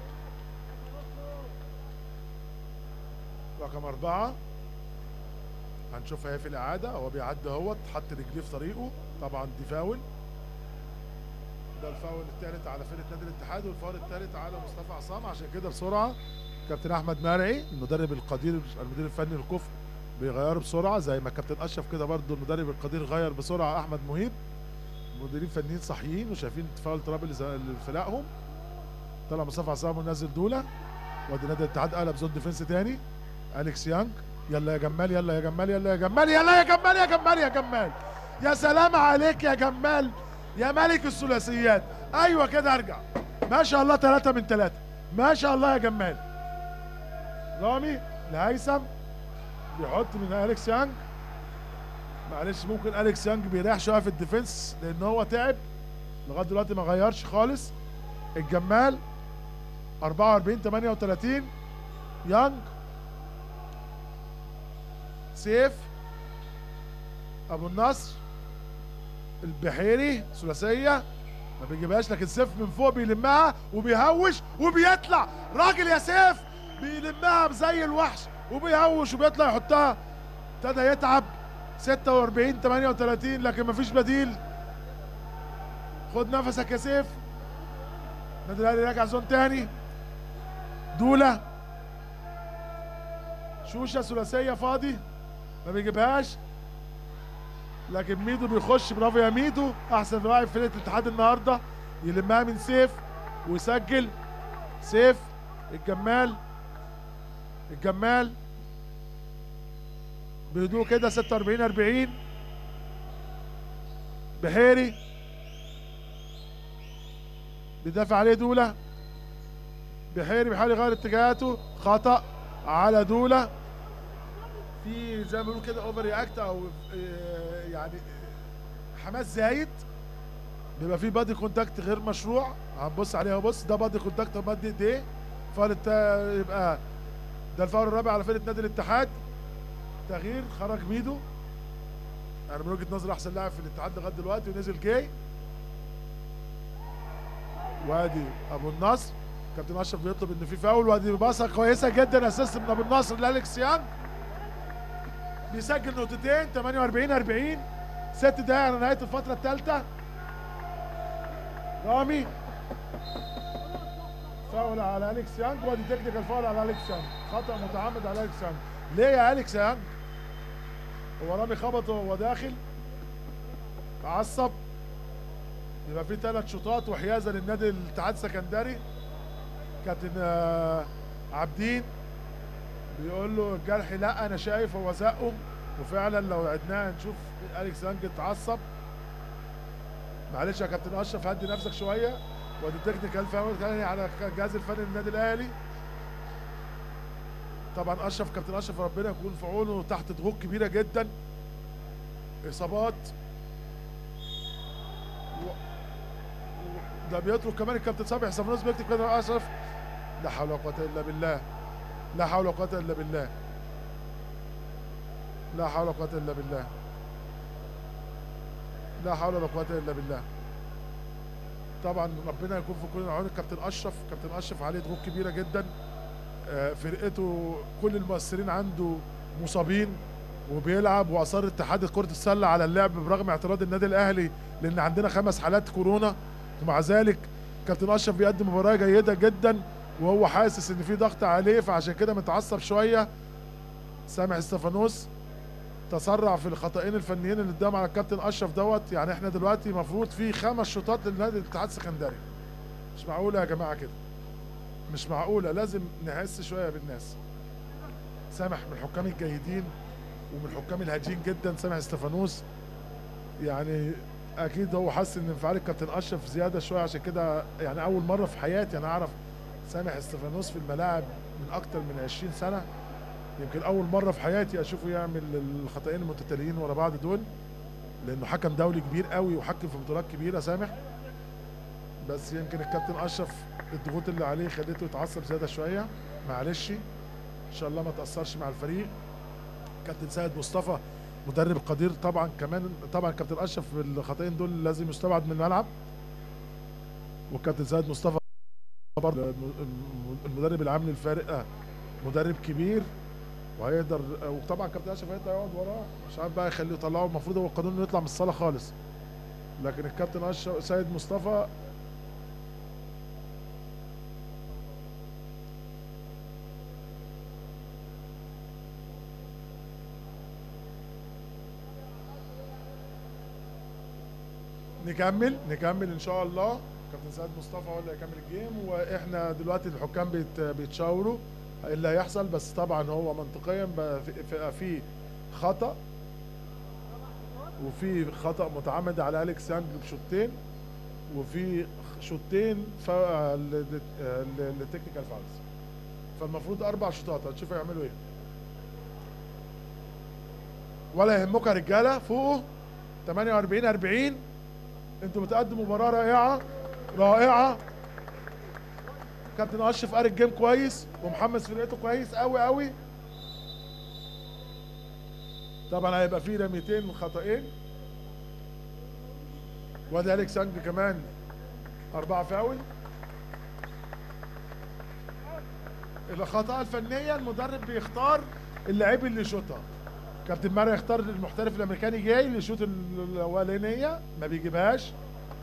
رقم أربعة هنشوفها اهي في الإعادة هو بيعدي اهوت حط رجليه في طريقه طبعا دي فاول ده الفاول الثالث على فرقة نادي الاتحاد والفاول الثالث على مصطفى عصام عشان كده بسرعة كابتن أحمد مرعي المدرب القدير المدير الفني الكفء بيغيروا بسرعة زي ما كابتن أشرف كده برضو المدرب القدير غير بسرعة أحمد مهيب مديرين فنيين صحيين وشايفين فاول تراب اللي زي- اللي في فرقهم طلع مصطفى عصام ونزل دوله وادي نادي الاتحاد قلب زون ديفنس تاني اليكس يانج يلا يا جمال يلا يا جمال يلا يا جمال يلا يا جمال يا جمال يا جمال يا سلام عليك يا جمال يا ملك الثلاثيات ايوه كده ارجع ما شاء الله ثلاثة من ثلاثة ما شاء الله يا جمال رامي لهيثم بيحط من اليكس يانج معلش ممكن اليكس يانج بيريح شويه في الديفنس لان هو تعب لغايه دلوقتي ما غيرش خالص الجمال 44 38 يانج سيف ابو النصر البحيري ثلاثيه ما بيجيبهاش لكن سيف من فوق بيلمها وبيهوش وبيطلع راجل يا سيف بيلمها زي الوحش وبيهوش وبيطلع يحطها ابتدى يتعب 46 38 لكن مفيش بديل خد نفسك يا سيف النادي الاهلي راجع زون تاني دوله شوشه ثلاثيه فاضي ما بيجيبهاش لكن ميدو بيخش برافو يا ميدو احسن لاعب في فرقه الاتحاد النهارده يلمها من سيف ويسجل سيف الجمال الجمال بهدوء كده 46 40 بحيري بيدافع عليه دوله بحيري بيحاول يغير اتجاهاته خطا على دوله في زي ما بيقولوا كده اوفر رياكت او آه، يعني حماس زايد بيبقى في بادي كونتاكت غير مشروع هنبص عليها بص ده بادي كونتاكت مد ايديه فاول التا- يبقى ده الفاول الرابع على فرقه نادي الاتحاد تغيير خرج ميدو انا من وجهه نظري احسن لاعب في الاتحاد لغايه دلوقتي ونزل جاي وادي ابو النصر كابتن اشرف بيطلب ان في فاول وادي باصه كويسه جدا اسيست من ابو النصر لالكس يانج بيسجل نقطتين 48 40 ست دقايق على نهايه الفتره الثالثه رامي فاول على اليكس يانج وادي تكنيكال فاول على اليكس يانج خطا متعمد على اليكس يانج ليه يا اليكس يانج هو رامي خبطه وهو داخل عصب يبقى في ثلاث شوطات وحيازه للنادي الاتحاد السكندري كابتن آه، عابدين بيقول له الجرح لا انا شايف هو زقه وفعلا لو عدناها نشوف اليكس يانج اتعصب معلش يا كابتن اشرف هدي نفسك شويه وادي تكنيكال فاول تاني على الجهاز الفني للنادي الاهلي طبعا اشرف كابتن اشرف ربنا يكون في عونه تحت ضغوط كبيره جدا اصابات و... و... ده بيترك كمان الكابتن صبحي حسام نوز بيكتب كده اشرف لا حول ولا قوه الا بالله لا حول ولا قوه الا بالله لا حول ولا قوه الا بالله لا حول ولا قوه الا بالله طبعا ربنا يكون في كل عون الكابتن اشرف كابتن اشرف عليه ضغوط كبيره جدا آه، فرقته كل المؤثرين عنده مصابين وبيلعب واصر اتحاد كره السله على اللعب برغم اعتراض النادي الاهلي لان عندنا خمس حالات كورونا ومع ذلك كابتن اشرف بيقدم مباراه جيده جدا وهو حاسس ان في ضغط عليه فعشان كده متعصب شويه سامح استفانوس تسرع في الخطأين الفنيين اللي قدام على الكابتن اشرف دوت يعني احنا دلوقتي المفروض في خمس شوطات للنادي الاتحاد السكندري مش معقوله يا جماعه كده مش معقوله لازم نحس شويه بالناس سامح من الحكام الجيدين ومن الحكام الهاديين جدا سامح استفانوس يعني اكيد هو حس ان انفعال الكابتن اشرف زياده شويه عشان كده يعني اول مره في حياتي انا اعرف سامح استفانوس في الملاعب من اكتر من 20 سنه يمكن اول مره في حياتي اشوفه يعمل الخطأين المتتاليين ورا بعض دول لانه حكم دولي كبير قوي وحكم في بطولات كبيره سامح بس يمكن الكابتن اشرف الضغوط اللي عليه خليته يتعصب زياده شويه معلش ان شاء الله ما تاثرش مع الفريق كابتن سيد مصطفى مدرب قدير طبعا كمان طبعا كابتن اشرف في الخطأين دول لازم يستبعد من الملعب والكابتن سيد مصطفى برضه الم- المدرب العام للفرقه مدرب كبير وهيقدر وطبعا كابتن اشرف هيقدر يقعد وراه مش عارف بقى يخليه يطلعه المفروض هو القانون انه يطلع من الصاله خالص لكن الكابتن اشرف سيد مصطفى نكمل نكمل ان شاء الله كابتن سيد مصطفى هو اللي هيكمل الجيم واحنا دلوقتي الحكام بيت بيتشاوروا ايه اللي هيحصل بس طبعا هو منطقيا بقى في- في في خطا وفي خطا متعمد على اليكس يانج بشوطين وفي شوطين للتكنيكال فاولز فالمفروض اربع شوطات هتشوفوا يعملوا ايه ولا يهمكم يا رجاله فوقوا 48 40 انتوا بتقدموا مباراه رائعه رائعه كابتن اشرف قاري الجيم كويس ومحمد فرقته كويس قوي قوي طبعا هيبقى فيه رميتين خطأين وادي اليكس يانج كمان اربعه فاول الخطأ الفنية المدرب بيختار اللعيب اللي يشوطها كابتن ماري يختار المحترف الامريكاني جاي اللي يشوط الاولانيه ما بيجيبهاش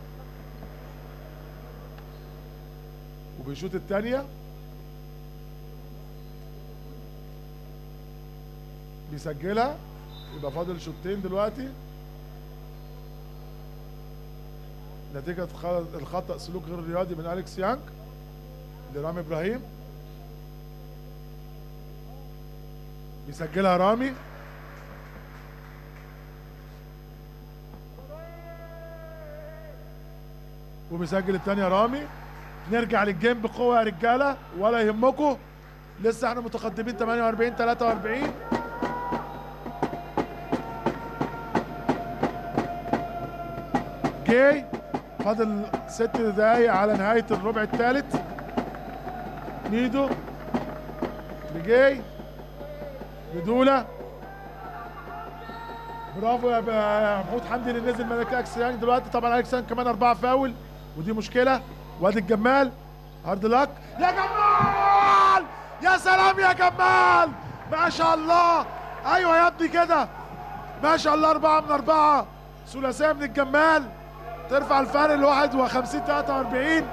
وبيشوط الثانيه بيسجلها يبقى فاضل شوطين دلوقتي نتيجة خ- الخطأ سلوك غير رياضي من أليكس يانج لرامي إبراهيم بيسجلها رامي وبيسجل الثانية رامي نرجع للجيم بقوة يا رجالة ولا يهمكم لسه احنا متقدمين 48 43 جاي فاضل ست دقايق على نهاية الربع الثالث ميدو لجاي لدولة برافو يا ب- يا محمود حمدي اللي نزل ملك اكسيان دلوقتي طبعا اكسيان كمان اربعه فاول ودي مشكله وادي الجمال هارد لك يا جمال يا سلام يا جمال ما شاء الله ايوه يا ابني كده ما شاء الله اربعه من اربعه ثلاثيه من الجمال ترفع الفرق ل 51 43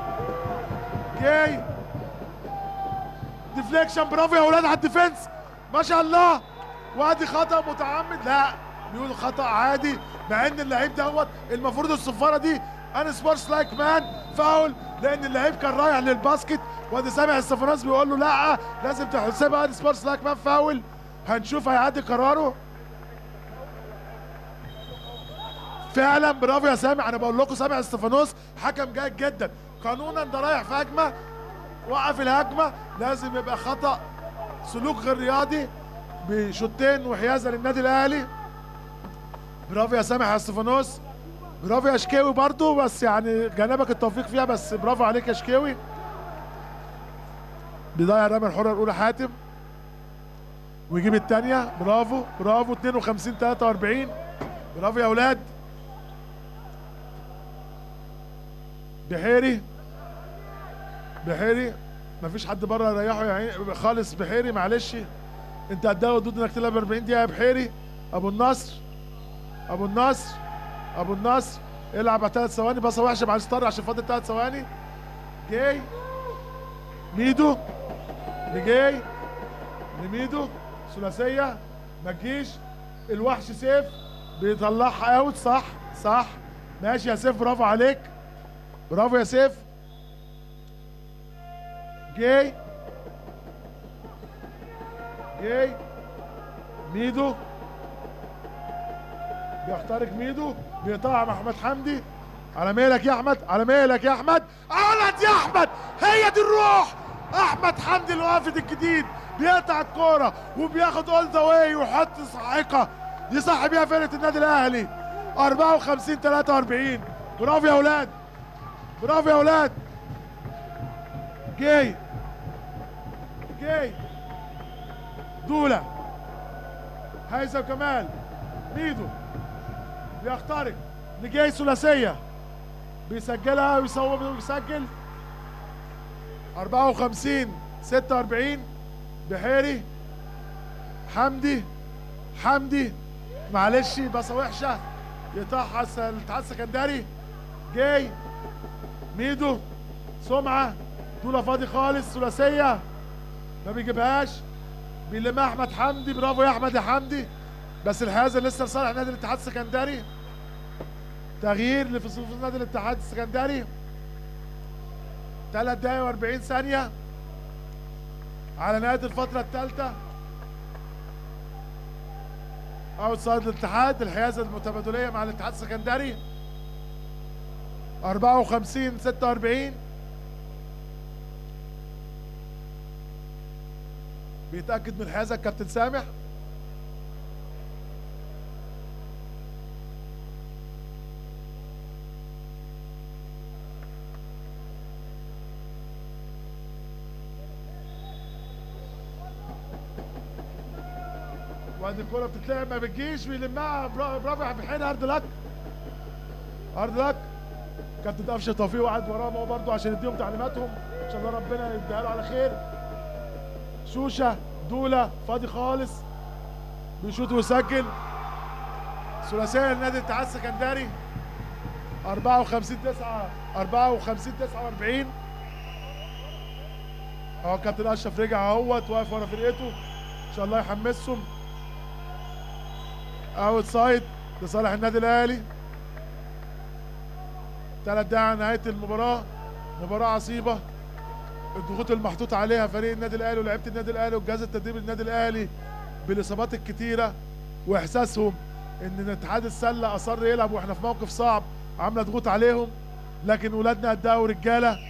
جاي ديفليكشن برافو يا اولاد على الديفنس ما شاء الله وادي خطا متعمد لا بيقول خطا عادي مع ان اللعيب دوت المفروض الصفاره دي انا سبورتس لايك مان فاول لان اللعيب كان رايح للباسكت وادي سامع السفراس بيقول له لا لازم تحسبها انا سبورتس لايك مان فاول هنشوف هيعدي قراره فعلا برافو يا سامع انا بقول لكم سامع استفانوس حكم جيد جدا قانونا ده رايح في هجمه وقف الهجمه لازم يبقى خطا سلوك غير رياضي بشوطين وحيازه للنادي الاهلي برافو يا سامح يا استفانوس برافو يا شكاوي برضو بس يعني جنبك التوفيق فيها بس برافو عليك يا شكاوي بيضيع الرميه الحره الاولى حاتم ويجيب الثانيه برافو برافو 52 43 برافو يا اولاد بحيري بحيري مفيش حد بره يريحه يا عيني خالص بحيري معلش انت هتداوي ضد انك تلعب 40 دقيقه يا بحيري ابو النصر ابو النصر ابو النصر العب على ثلاث ثواني بصه وحشه مع الستار عشان فاضل ثلاث ثواني جاي ميدو لجاي لميدو ثلاثيه ما تجيش الوحش سيف بيطلعها اوت صح صح ماشي يا سيف برافو عليك برافو يا سيف جاي جاي ميدو بيخترق ميدو بيقطعها محمد حمدي على ميلك يا احمد على ميلك يا احمد غلط يا احمد هي دي الروح احمد حمدي الوافد الجديد بيقطع الكوره وبياخد اول ذا واي ويحط صاعقه يصحي بيها فرقه النادي الاهلي 54 43 برافو يا اولاد برافو يا اولاد جاي جاي دولة هيثم كمال ميدو بيخترق لجاي ثلاثية بيسجلها ويصوب ويسجل 54 46 بحيري حمدي حمدي معلش بس وحشة يقطعها الس- الاتحاد السكندري جاي ميدو سمعة دولة فاضي خالص ثلاثية ما بيجيبهاش بيلمها احمد حمدي برافو يا احمد يا حمدي بس الحازة لسه لصالح نادي الاتحاد السكندري تغيير لفي صفوف نادي الاتحاد السكندري 3 دقايق و40 ثانية على نهاية الفترة الثالثة اوت سايد الاتحاد الحيازة المتبادلية مع الاتحاد السكندري 54 46 بيتأكد من الحيازة الكابتن سامح وادي الكرة بتتلعب ما بتجيش بيلمها برا- برافو يا بحين هارد لك هارد لك كابتن قفشه توفيق وقعد وراهم هو برضه عشان يديهم تعليماتهم ان شاء الله ربنا يديها له على خير شوشه دوله فاضي خالص بيشوط ويسجل ثلاثيه لنادي الاتحاد السكندري 54 9 54 49 اهو كابتن اشرف رجع اهوت واقف ورا فرقته ان شاء الله يحمسهم اوت سايد لصالح النادي الاهلي ثلاث دقايق على نهايه المباراه مباراه عصيبه الضغوط المحطوط عليها فريق النادي الاهلي ولاعيبه النادي الاهلي والجهاز التدريبي للنادي الاهلي بالاصابات الكتيره واحساسهم ان اتحاد السله اصر يلعب واحنا في موقف صعب عامله ضغوط عليهم لكن ولادنا قدها ورجاله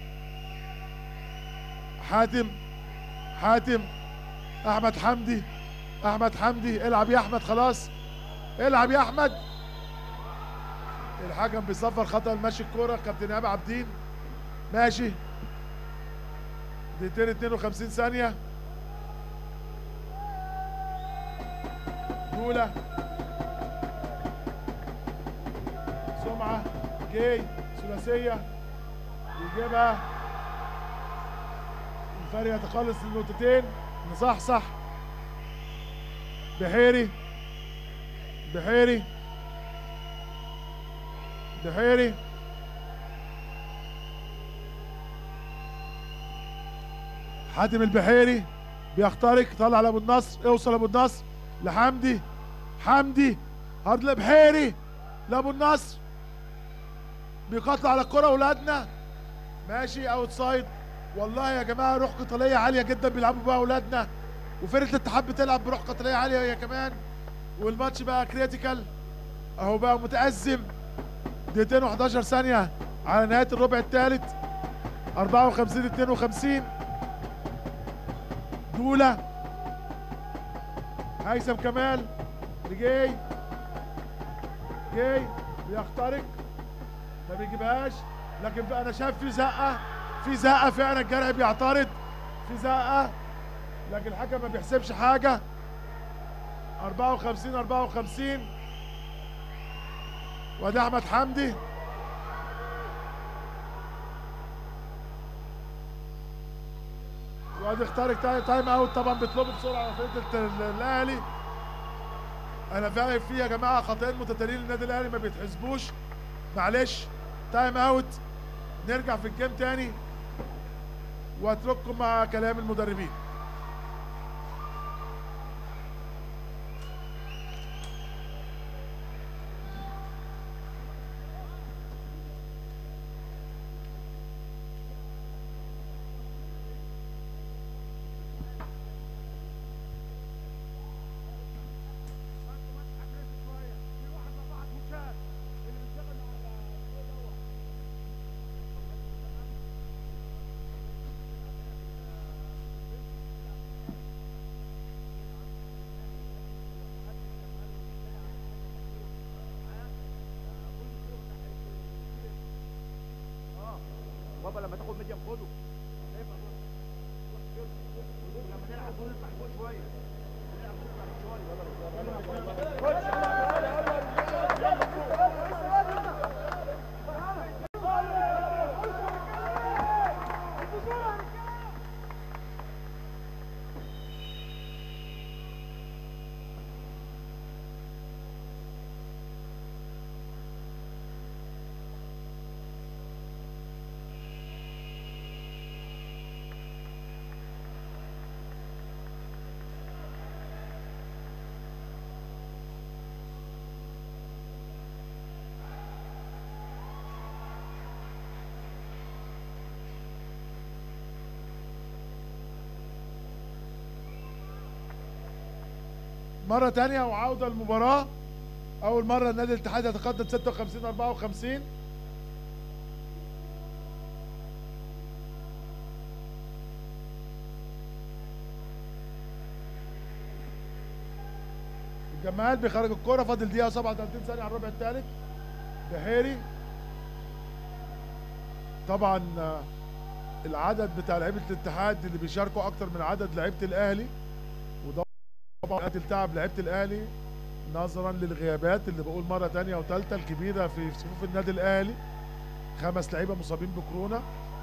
حاتم حاتم احمد حمدي احمد حمدي العب يا احمد خلاص العب يا احمد الحكم بيصفر خطا ماشي الكوره كابتن ايهاب عابدين ماشي دقيقتين 52 ثانيه دوله سمعه جاي ثلاثيه يجيبها الفرق يتخلص النقطتين نصحصح بحيري بحيري بحيري حاتم البحيري بيخترق طلع لابو النصر اوصل ابو النصر لحمدي حمدي هارد لبحيري لابو النصر بيقاتلوا على الكرة اولادنا ماشي اوت سايد والله يا جماعه روح قتاليه عاليه جدا بيلعبوا بها اولادنا وفرقه الاتحاد بتلعب بروح قتاليه عاليه هي كمان والماتش بقى كريتيكال اهو بقى متأزم دقيقتين و11 ثانية على نهاية الربع الثالث 54 52 دولة هيثم كمال جاي جاي بيخترق ما بيجيبهاش لكن بقى انا شايف في زقة في زقة فعلا الجرح بيعترض في زقة لكن الحكم ما بيحسبش حاجة 54 54 وادي احمد حمدي وادي اختارك تاي- تايم اوت طبعا بيطلبوا بسرعه على فرقه ال- الاهلي انا فاهم فيه يا جماعه خطأين متتاليين للنادي الاهلي ما بيتحسبوش معلش تايم اوت نرجع في الجيم تاني واترككم مع كلام المدربين بابا لما تاخد ميديم خده شايفها بقى. لما نلعب دول نطلع فوق شويه نلعب دول نطلع فوق شويه مرة تانية وعودة المباراة أول مرة النادي الاتحاد يتقدم 56 54 الجمال بيخرج الكرة فاضل دقيقة 37 ثانية على الربع الثالث بحيري طبعا آه، العدد بتاع لعيبة الاتحاد اللي بيشاركوا أكتر من عدد لعيبة الأهلي وده طبعا ادي التعب لعيبه الاهلي نظرا للغيابات اللي بقول مره تانية وثالثه الكبيره في صفوف النادي الاهلي خمس لعيبه مصابين بكورونا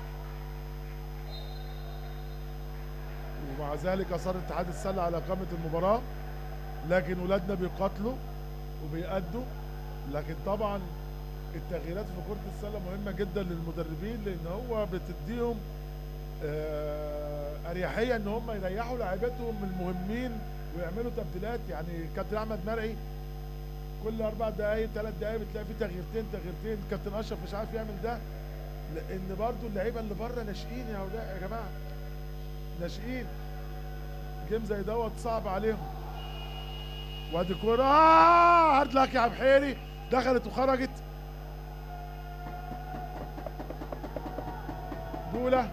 ومع ذلك اصر اتحاد السله على اقامه المباراه لكن ولادنا بيقاتلوا وبيأدوا لكن طبعا التغييرات في كره السله مهمه جدا للمدربين لان هو بتديهم آه، اريحيه ان هم يريحوا لاعيبتهم المهمين ويعملوا تبديلات يعني كابتن احمد مرعي كل اربع دقائق ثلاث دقائق بتلاقي في تغييرتين تغييرتين كابتن اشرف مش عارف يعمل ده لان برضو اللعيبه اللي بره ناشئين يا ولاد يا جماعه ناشئين جيم زي دوت صعب عليهم وادي كوره آه هارد لك يا بحيري دخلت وخرجت دولة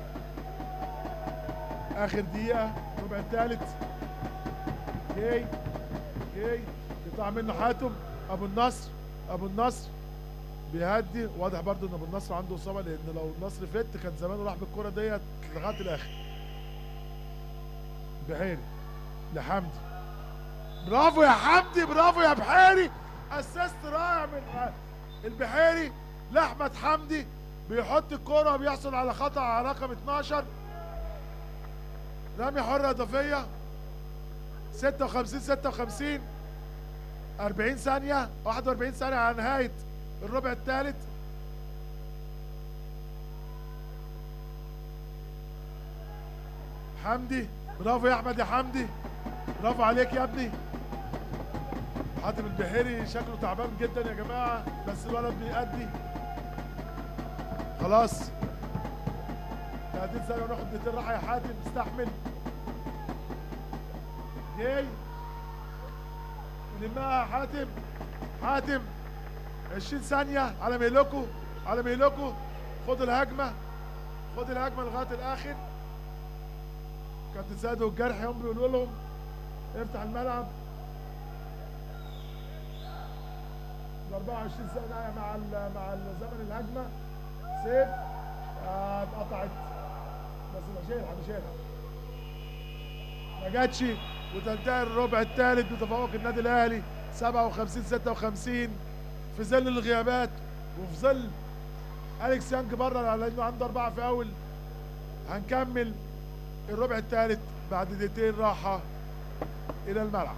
اخر دقيقة ربع الثالث جاي جاي يطلع منه حاتم ابو النصر ابو النصر بيهدي واضح برضو ان ابو النصر عنده اصابه لان لو النصر فت كان زمانه راح بالكره ديت لغايه الاخر بحيري لحمدي برافو يا حمدي برافو يا بحيري اسيست رائع من البحيري لاحمد حمدي بيحط الكرة بيحصل على خطأ على رقم 12 رمي حرة إضافية 56 56 40 ثانية 41 ثانية على نهاية الربع الثالث حمدي برافو يا احمد يا حمدي برافو عليك يا ابني حاتم البحيري شكله تعبان جدا يا جماعه بس الولد بيأدي خلاص 30 ثانيه وناخد دقيقتين راحه يا حاتم استحمل جاي نلمها يا حاتم حاتم 20 ثانيه على مهلكوا على مهلكوا خد الهجمه خد الهجمه لغايه الاخر كابتن سيد والجرح هم بيقولوا لهم افتح الملعب ب 24 ثانية مع ال مع ال- زمن الهجمة سيف آه، اتقطعت بس مش هيلحق مش هيلحق ما جاتش وتنتهي الربع الثالث بتفوق النادي الاهلي 57 56 في ظل الغيابات وفي ظل اليكس يانج بره لانه عنده اربعه فاول هنكمل الربع الثالث بعد دقيقتين راحه الى الملعب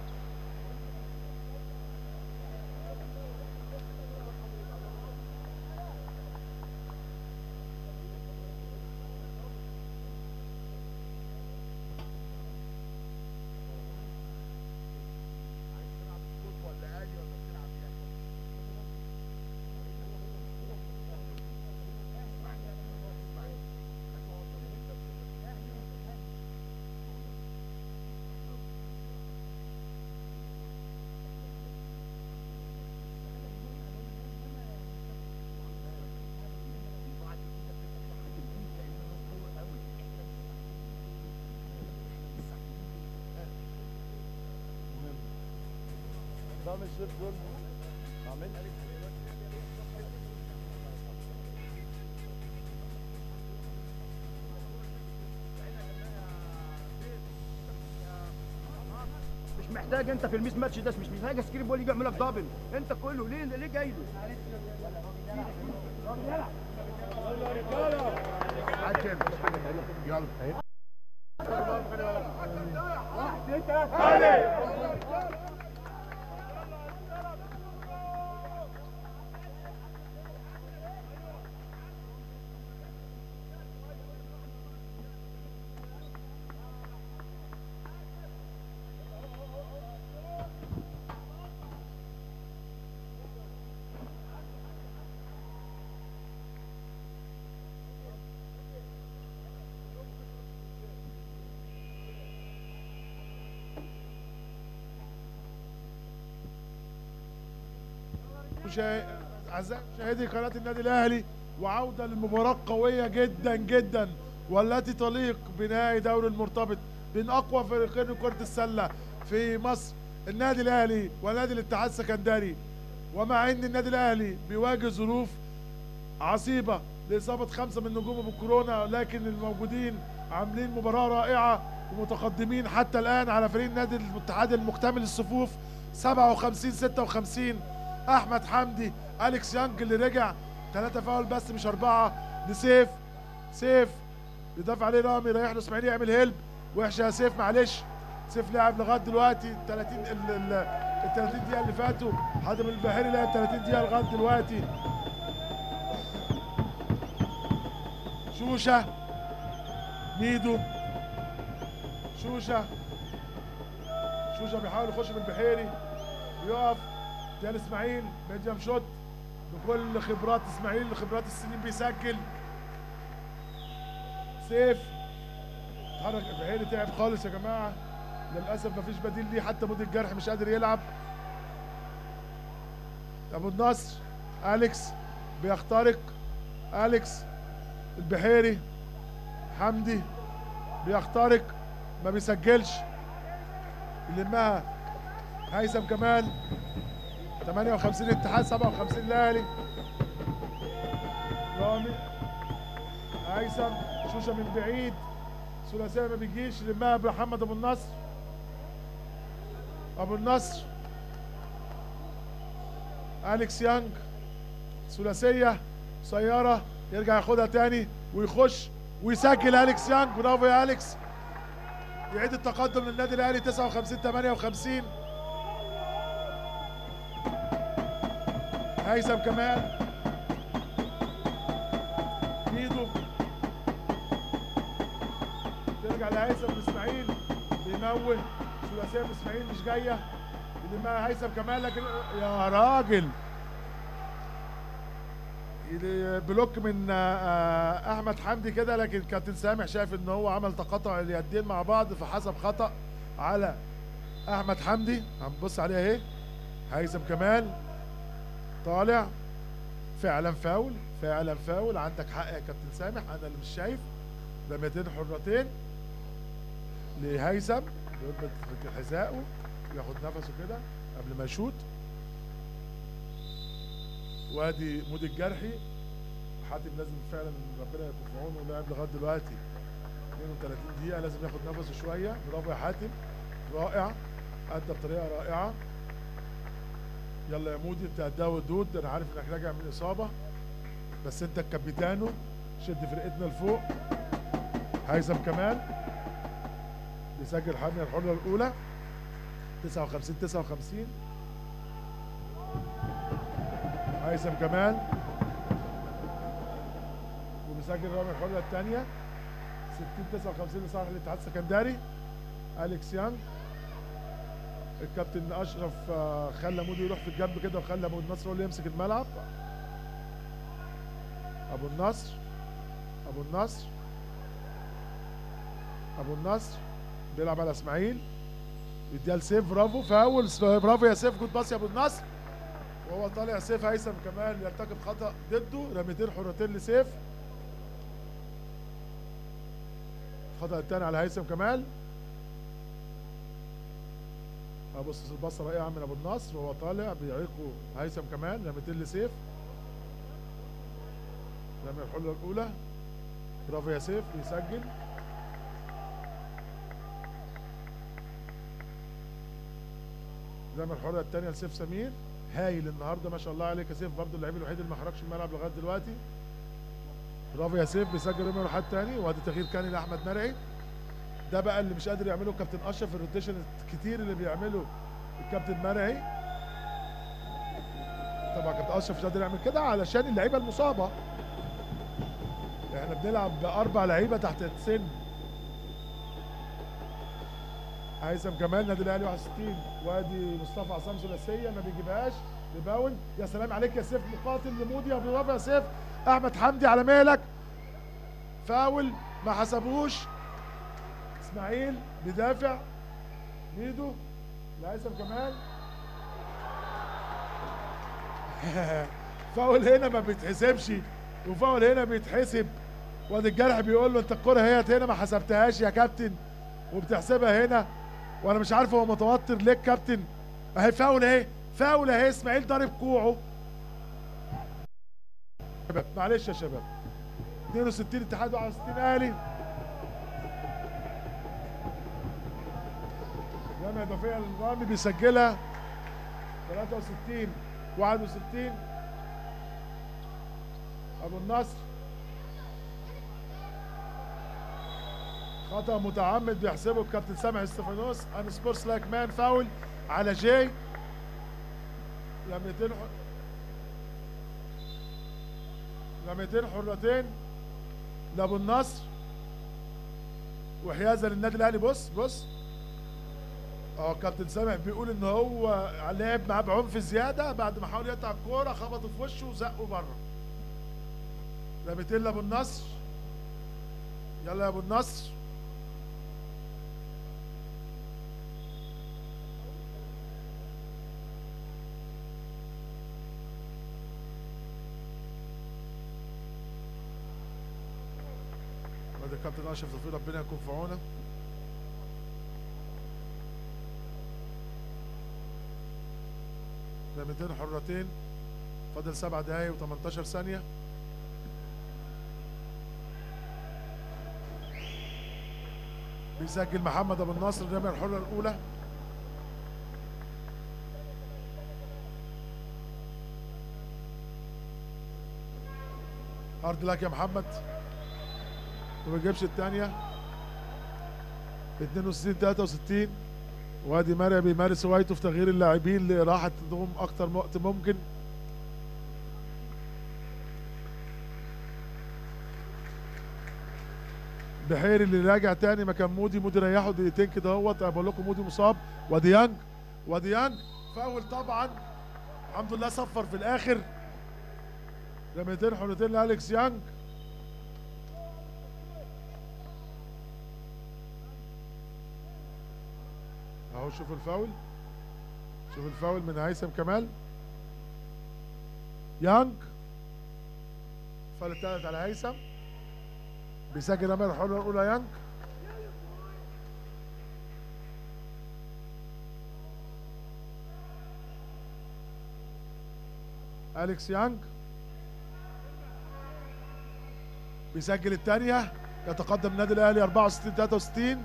ده مش زي الفل عملت محتاج انت في الميس ماتش ده مش محتاج سكرين بول يجي يعمل لك دبل انت كله ليه ليه جاي له عاد كده مش حاجه تانية يلا مشاهد- اعزائي مشاهدي قناه النادي الاهلي وعوده للمباراه قويه جدا جدا والتي تليق بنهائي دوري المرتبط بين اقوى فريقين كره السله في مصر النادي الاهلي ونادي الاتحاد السكندري ومع ان النادي الاهلي بيواجه ظروف عصيبه لاصابه خمسه من نجومه بالكورونا لكن الموجودين عاملين مباراه رائعه ومتقدمين حتى الان على فريق نادي الاتحاد المكتمل الصفوف 57 56 احمد حمدي اليكس يانج اللي رجع ثلاثة فاول بس مش اربعة لسيف سيف بيضاف عليه رامي رايح له اسماعيل يعمل هيلب وحشه يا سيف معلش سيف لعب لغايه دلوقتي 30 ال ال- ال 30 دقيقه اللي فاتوا حاتم الباهري لعب 30 دقيقه لغايه دلوقتي شوشه ميدو شوشه شوشه بيحاول يخش بالبحيري بيقف ديال اسماعيل ميديم شوت بكل خبرات اسماعيل خبرات السنين بيسجل سيف اتحرك البحيري تعب خالص يا جماعه للاسف مفيش بديل ليه حتى مود الجرح مش قادر يلعب ابو النصر اليكس بيخترق اليكس البحيري حمدي بيخترق ما بيسجلش يلمها هيثم كمال 58 اتحاد 57 الاهلي رامي هيثم شوشه من بعيد ثلاثيه ما بيجيش يلمها محمد ابو النصر ابو النصر اليكس يانج ثلاثيه سياره يرجع ياخدها تاني ويخش ويسجل اليكس يانج برافو يا اليكس يعيد التقدم للنادي الاهلي 59 58 هيثم كمال ايده ترجع لهيثم اسماعيل بيموه ثلاثيه من اسماعيل مش جايه يلمها هيثم كمال لكن يا راجل يلي- بلوك من آه، آه، احمد حمدي كده لكن كابتن سامح شايف ان هو عمل تقاطع اليدين مع بعض فحسب خطا على احمد حمدي هنبص عليها اهي هيثم كمال طالع فعلا فاول فعلا فاول عندك حق يا كابتن سامح انا اللي مش شايف رميتين حرتين لهيثم يربط حذائه ياخد نفسه كده قبل ما يشوط وادي مود الجرحي حاتم لازم فعلا ربنا يكون في عونه لاعب لغايه دلوقتي 32 دقيقه لازم ياخد نفسه شويه برافو يا حاتم رائع ادى بطريقه رائعه يلا يا مودي انت قدها ودود انا عارف انك راجع من اصابه بس انت الكابيتانو شد فرقتنا لفوق هيثم كمال بيسجل حامية الحرة الأولى 59 59 هيثم كمال وبيسجل رامي الحرة الثانية 60 59 لصالح الاتحاد السكندري أليكس يانج الكابتن اشرف آه، خلى مودي يروح في الجنب كده وخلى ابو النصر هو اللي يمسك الملعب ابو النصر ابو النصر ابو النصر بيلعب على اسماعيل بيديها لسيف برافو فاول برافو يا سيف جود باس يا ابو النصر وهو طالع سيف هيثم كمان يرتكب خطا ضده رميتين حرتين لسيف الخطا الثاني على هيثم كمال ابص البصه رائعه من ابو النصر وهو طالع بيعيقوا هيثم كمان رميتين لسيف رمي الحله الاولى برافو يا سيف بيسجل زي الحرة الثانية لسيف سمير هايل النهارده ما شاء الله عليك يا سيف برضه اللعيب الوحيد اللي ما خرجش من الملعب لغايه دلوقتي برافو يا سيف بيسجل رمي واحد تاني وادي تغيير كاني لاحمد مرعي ده بقى اللي مش قادر يعمله الكابتن اشرف الروتيشن الكتير اللي بيعمله الكابتن مرعي طبعا كابتن اشرف مش قادر يعمل كده علشان اللعيبه المصابه احنا بنلعب باربع لعيبه تحت السن هيثم كمال نادي الاهلي 61 وادي مصطفى عصام ثلاثيه ما بيجيبهاش ريباوند يا سلام عليك يا سيف مقاتل لمودي يا برافو يا سيف احمد حمدي على مهلك فاول ما حسبوش اسماعيل بيدافع ميدو لهيثم كمال فاول هنا ما بيتحسبش وفاول هنا بيتحسب وادي الجرح بيقول له انت الكره هي هنا ما حسبتهاش يا كابتن وبتحسبها هنا وانا مش عارف هو متوتر ليه الكابتن اهي فاول اهي فاول اهي اسماعيل ضارب كوعه شباب معلش يا شباب 62 اتحاد و61 اهلي رمي اضافيه للرامي بيسجلها 63 61 ابو النصر خطا متعمد بيحسبه الكابتن سامح استفانوس ان سبورتس لايك مان فاول على جاي لميتين ح... لميتين حرتين لابو النصر وحيازه للنادي الاهلي بص بص اه كابتن سامح بيقول ان هو لعب معاه بعنف زياده بعد ما حاول يقطع الكوره خبطه في وشه وزقه بره لميتين لابو النصر يلا يا ابو النصر وادي الكابتن اشرف توفيق ربنا يكون في عونه رميتين حرتين فاضل سبع دقايق و18 ثانية بيسجل محمد ابو النصر الرمية الحرة الأولى هارد لك يا محمد وما بيجيبش الثانية 62 63 وادي مرعي بيمارس هوايته في تغيير اللاعبين لراحة دوم أكتر وقت ممكن بحيري اللي راجع تاني مكان مودي مودي ريحه دقيقتين كده اهوت أنا بقول لكم مودي مصاب وادي يانج وادي يانج فاول طبعا الحمد لله صفر في الاخر رميتين حرتين لالكس يانج اهو شوف الفاول شوف الفاول من هيثم كمال يانج الفاول الثالث على هيثم بيسجل امير الحره الاولى يانج اليكس يانج بيسجل الثانيه يتقدم النادي الاهلي 64 63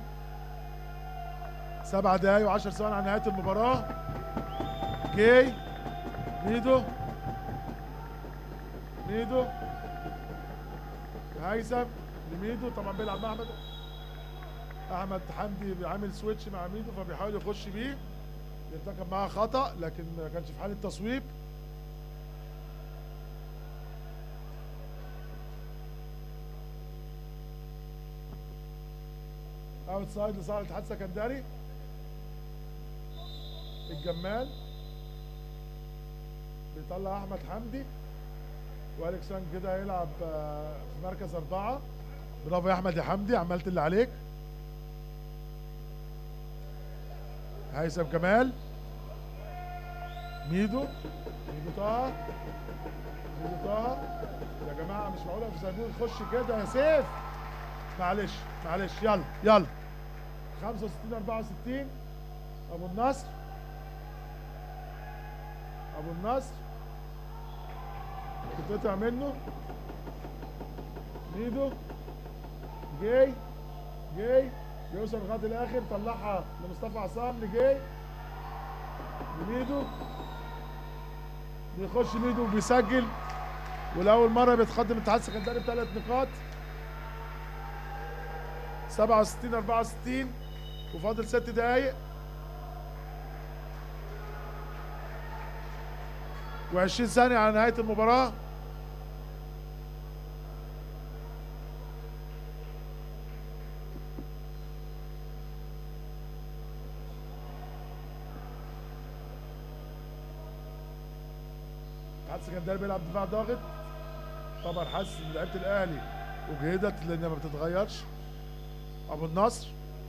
سبع دقايق وعشر ثواني على نهايه المباراه جاي ميدو ميدو هيثم لميدو طبعا بيلعب مع احمد احمد حمدي عامل سويتش مع ميدو فبيحاول يخش بيه يرتكب معاه خطا لكن ما كانش في حاله تصويب اوت سايد لصالح الاتحاد السكندري الجمال بيطلع احمد حمدي والكسان كده هيلعب آه، في مركز اربعه برافو يا احمد يا حمدي عملت اللي عليك هيثم كمال ميدو ميدو طه ميدو طه يا جماعه مش معقوله في زنون خش كده يا سيف معلش معلش يلا يلا 65 64 ابو النصر ابو النصر بتقطع منه ميدو جاي جاي يوصل لغايه الاخر طلعها لمصطفى عصام لجاي ميدو بيخش ميدو وبيسجل ولاول مره بيتقدم الاتحاد السكندري بثلاث نقاط 67 64 وفاضل ست دقايق و20 ثانيه على نهايه المباراه الاتحاد السكندري بيلعب دفاع ضاغط طبعا حاسس ان لعيبه الاهلي وجهدت لانها ما بتتغيرش ابو النصر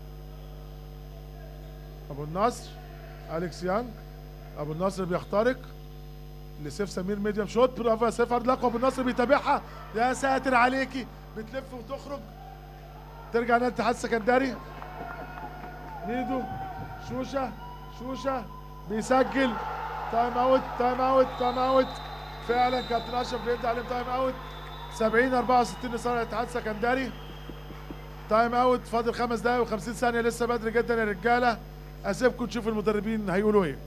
ابو النصر اليكس يانج ابو النصر بيخترق لسيف سمير ميديم شوت برافو يا سيف هارد لك وابو النصر بيتابعها يا ساتر عليكي بتلف وتخرج ترجع نادي الاتحاد السكندري ميدو شوشه شوشه بيسجل تايم اوت تايم اوت تايم اوت فعلا كابتن اشرف بيدي عليهم تايم اوت 70 64 لصالح الاتحاد السكندري تايم اوت فاضل خمس دقايق و50 ثانيه لسه بدري جدا يا رجاله اسيبكم تشوفوا المدربين هيقولوا ايه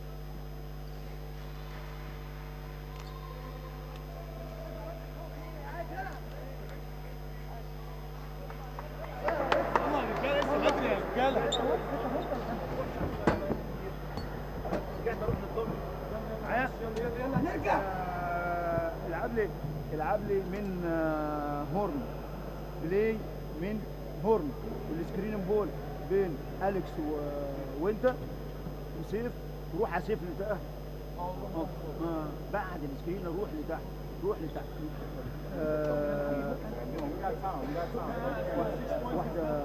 آه، العب لي العب لي من آه، هورن بلاي من هورن والسكرين بول بين اليكس و- وانت وسيف روح على سيف لتحت آه، آه، بعد السكرين روح لتحت روح لتحت آه، واحده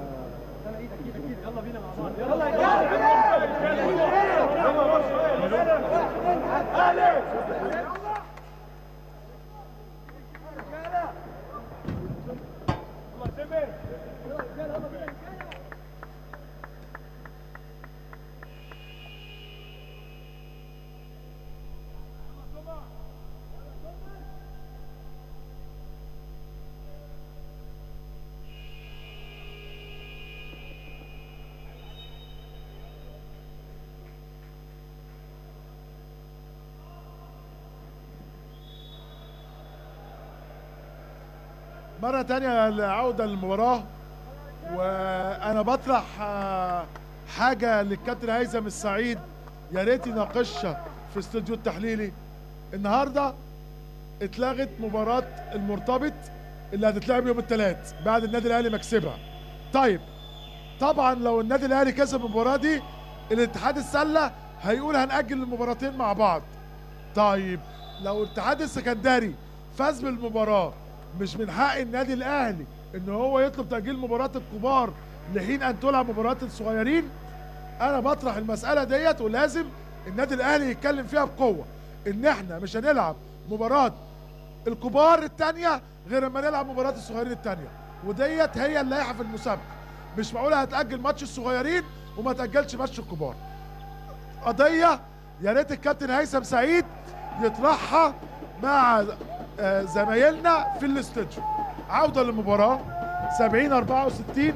مرة تانية العودة للمباراة وأنا بطرح آه، حاجة للكابتن هيثم السعيد يا ريت يناقشها في استوديو التحليلي النهاردة اتلغت مباراة المرتبط اللي هتتلعب يوم الثلاث بعد النادي الأهلي مكسبها طيب طبعا لو النادي الأهلي كسب المباراة دي الاتحاد السلة هيقول هنأجل المباراتين مع بعض طيب لو الاتحاد السكندري فاز بالمباراه مش من حق النادي الاهلي ان هو يطلب تاجيل مباراه الكبار لحين ان تلعب مباراه الصغيرين انا بطرح المساله ديت ولازم النادي الاهلي يتكلم فيها بقوه ان احنا مش هنلعب مباراه الكبار التانية غير اما نلعب مباراه الصغيرين التانية وديت هي اللائحه في المسابقه مش معقوله هتاجل ماتش الصغيرين وما تاجلش ماتش الكبار قضيه يا ريت الكابتن هيثم سعيد يطرحها مع آه، زمايلنا في الاستوديو عوده للمباراه 70 64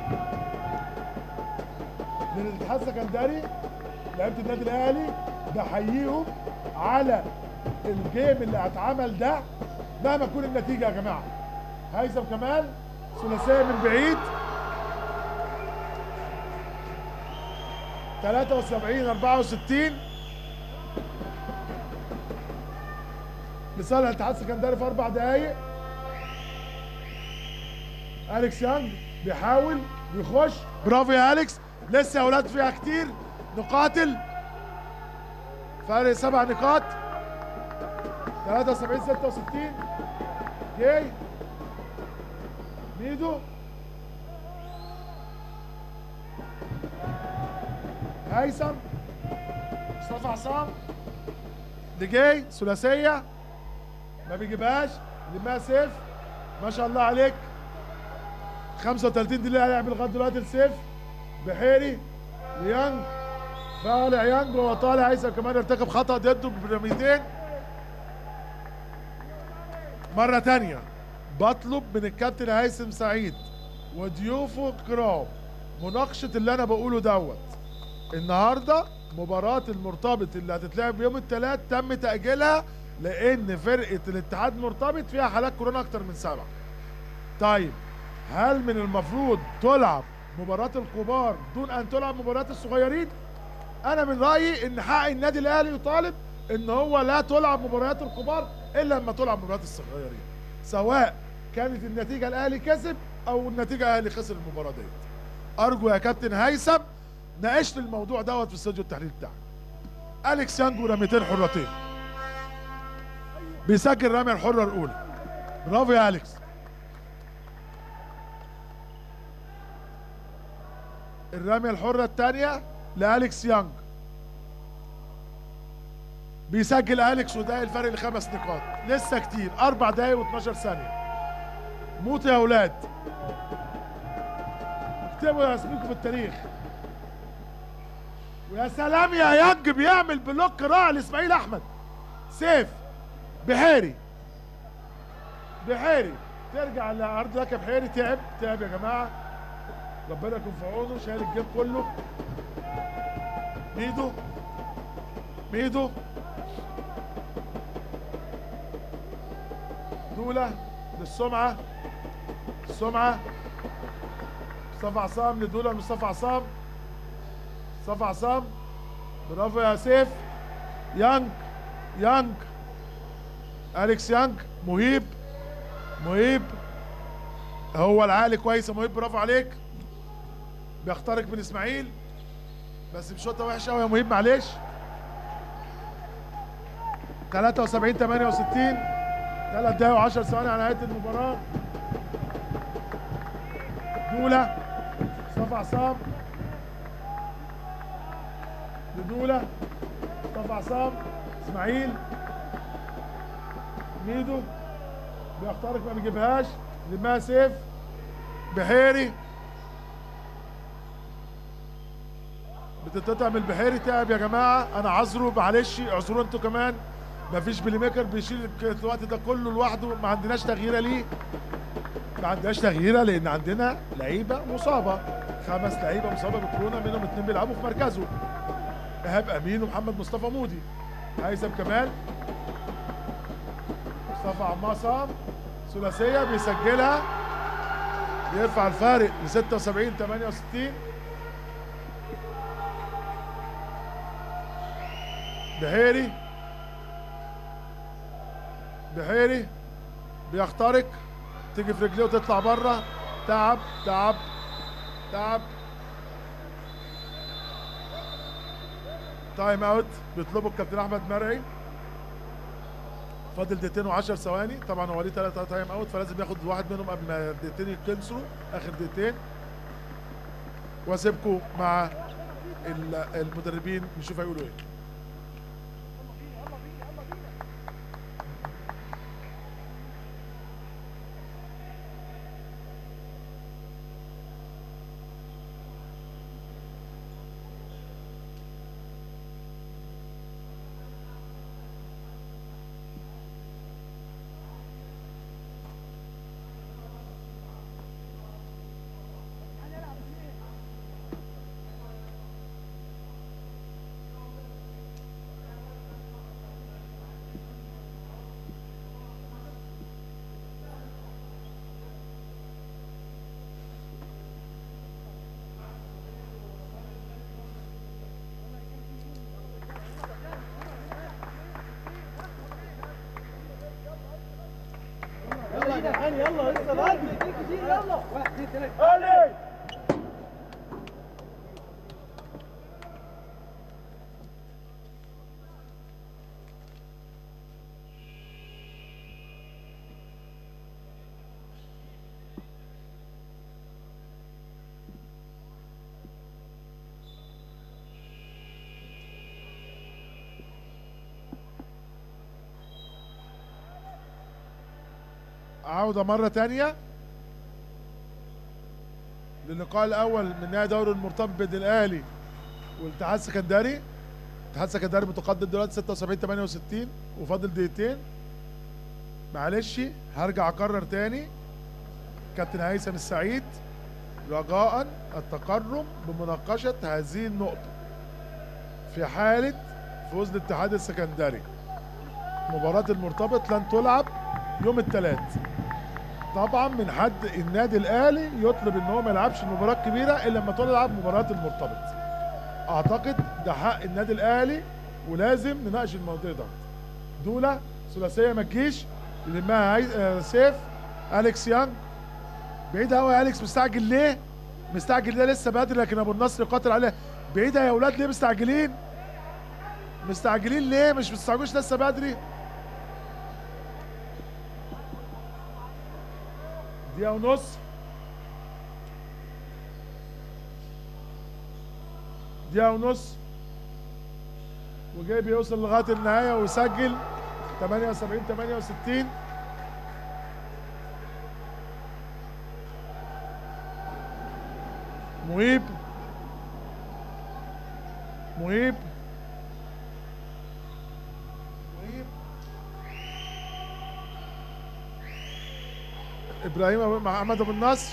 للاتحاد السكندري لعيبه النادي الاهلي بحييهم على الجيم اللي اتعمل ده مهما تكون النتيجه يا جماعه هيثم كمال ثلاثيه من بعيد 73 64 لصالح الاتحاد السكندري في اربع دقايق اليكس يانج بيحاول بيخش برافو يا اليكس لسه يا اولاد فيها كتير نقاتل فرق سبع نقاط 73 66 جاي ميدو هيثم مصطفى عصام دجاي ثلاثيه ما بيجيبهاش لمها سيف ما شاء الله عليك 35 دي اللي هيلعب لغايه دلوقتي لسيف بحيري ليانج طالع يانج وهو طالع هيثم كمان ارتكب خطا ضده برميتين مرة تانية بطلب من الكابتن هيثم سعيد وضيوفه الكرام مناقشة اللي أنا بقوله دوت النهاردة مباراة المرتبط اللي هتتلعب يوم الثلاث تم تأجيلها لأن فرقة الاتحاد المرتبط فيها حالات كورونا أكتر من سبعة. طيب هل من المفروض تلعب مباراة الكبار دون أن تلعب مباراة الصغيرين؟ أنا من رأيي إن حق النادي الأهلي يطالب إن هو لا تلعب مباريات الكبار إلا لما تلعب مباريات الصغيرين. سواء كانت النتيجة الأهلي كسب أو النتيجة الأهلي خسر المباراة ديت. أرجو يا كابتن هيثم ناقشت الموضوع دوت في استوديو التحليل بتاعك. أليكس يانجو رميتين حرتين. بيسجل رمية الحرة الأولى. برافو يا أليكس. الرمية الحرة الثانية لأليكس يانج بيسجل أليكس وده الفرق لخمس نقاط لسه كتير أربع دقايق و12 ثانية موت يا أولاد اكتبوا يا اسمكم في التاريخ ويا سلام يا يانج بيعمل بلوك رائع لإسماعيل أحمد سيف بحيري بحيري ترجع لأرض لك يا بحيري تعب تعب يا جماعة ربنا يكون في عونه شايل الجيب كله ميدو ميدو دولة للسمعة السمعة مصطفى عصام لدولة مصطفى عصام مصطفى عصام برافو يا سيف يانج يانج أليكس يانج مهيب مهيب هو العالي كويس يا مهيب برافو عليك بيخترق من اسماعيل بس بشوطه وحشه قوي يا مهيب معلش 73 68 3 دقايق و10 ثواني على نهايه المباراه دوله مصطفى عصام لدوله مصطفى عصام اسماعيل ميدو بيخترق ما بيجيبهاش لمها سيف بحيري بتتقطع من البحيري تعب يا جماعه انا عذره معلش اعذروا انتوا كمان مفيش بلاي ميكر بيشيل الوقت ده كله لوحده ما عندناش تغييره ليه ما عندناش تغييره لان عندنا لعيبه مصابه خمس لعيبه مصابه بكورونا منهم اتنين بيلعبوا في مركزه ايهاب امين ومحمد مصطفى مودي هيثم كمال مصطفى عمار عصام ثلاثيه بيسجلها بيرفع الفارق ل 76 68 بحيري بحيري بيخترق تيجي في رجليه وتطلع بره تعب تعب تعب تايم اوت بيطلبوا الكابتن احمد مرعي فاضل دقيقتين و10 ثواني طبعا هو ليه ثلاثة تايم اوت فلازم ياخد واحد منهم قبل ما الدقيقتين يتكنسلوا اخر دقيقتين واسيبكم مع ال- المدربين نشوف هيقولوا ايه يلا لسه بدري كتير يلا واحد اثنين ثلاثة علي عودة مرة تانية للقاء الأول من نهائي دوري المرتبط بين الأهلي والاتحاد السكندري الاتحاد السكندري متقدم دلوقتي 76 68 وفاضل دقيقتين معلش هرجع أكرر تاني كابتن هيثم السعيد رجاء التقرب بمناقشة هذه النقطة في حالة فوز الاتحاد السكندري مباراة المرتبط لن تلعب يوم الثلاث طبعا من حد النادي الاهلي يطلب ان هو ما يلعبش المباراة الكبيرة الا لما تلعب مباراة المرتبط اعتقد ده حق النادي الاهلي ولازم نناقش الموضوع ده دولة ثلاثية ما تجيش يلمها هاي- آه، سيف اليكس يانج بعيد قوي يا اليكس مستعجل ليه؟ مستعجل ليه لسه بدري لكن ابو النصر قاتل عليه بعيدة يا اولاد ليه مستعجلين؟ مستعجلين ليه؟ مش مستعجلوش لسه بدري؟ دقيقة ونص دقيقة ونص وجاي بيوصل لغاية النهاية ويسجل 78 68 مهيب مهيب مهيب ابراهيم أبو- محمد ابو النصر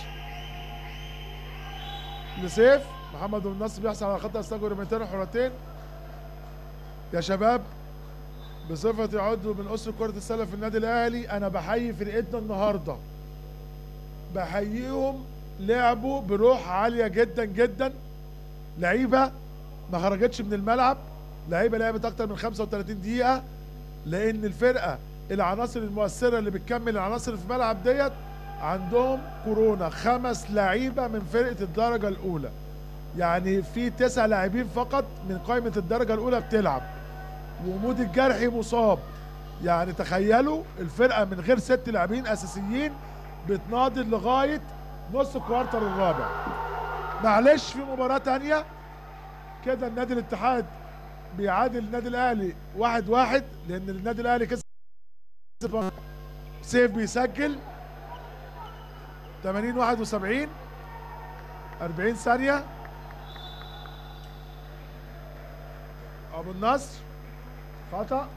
لسيف محمد ابو النصر بيحصل على خط استجوب رميتين وحرتين يا شباب بصفتي عضو من اسره كره السله في النادي الاهلي انا بحيي فرقتنا النهارده بحييهم لعبوا بروح عاليه جدا جدا لعيبه ما خرجتش من الملعب لعيبه لعبت اكتر من 35 دقيقه لان الفرقه العناصر المؤثره اللي بتكمل العناصر اللي في الملعب ديت عندهم كورونا خمس لعيبه من فرقه الدرجه الاولى يعني في تسع لاعبين فقط من قائمه الدرجه الاولى بتلعب ومود الجرحي مصاب يعني تخيلوا الفرقه من غير ست لاعبين اساسيين بتناضل لغايه نص الكوارتر الرابع معلش في مباراه تانية كده النادي الاتحاد بيعادل النادي الاهلي واحد واحد لان النادي الاهلي كسب سيف بيسجل 80 71 40 ثانية أبو النصر خطأ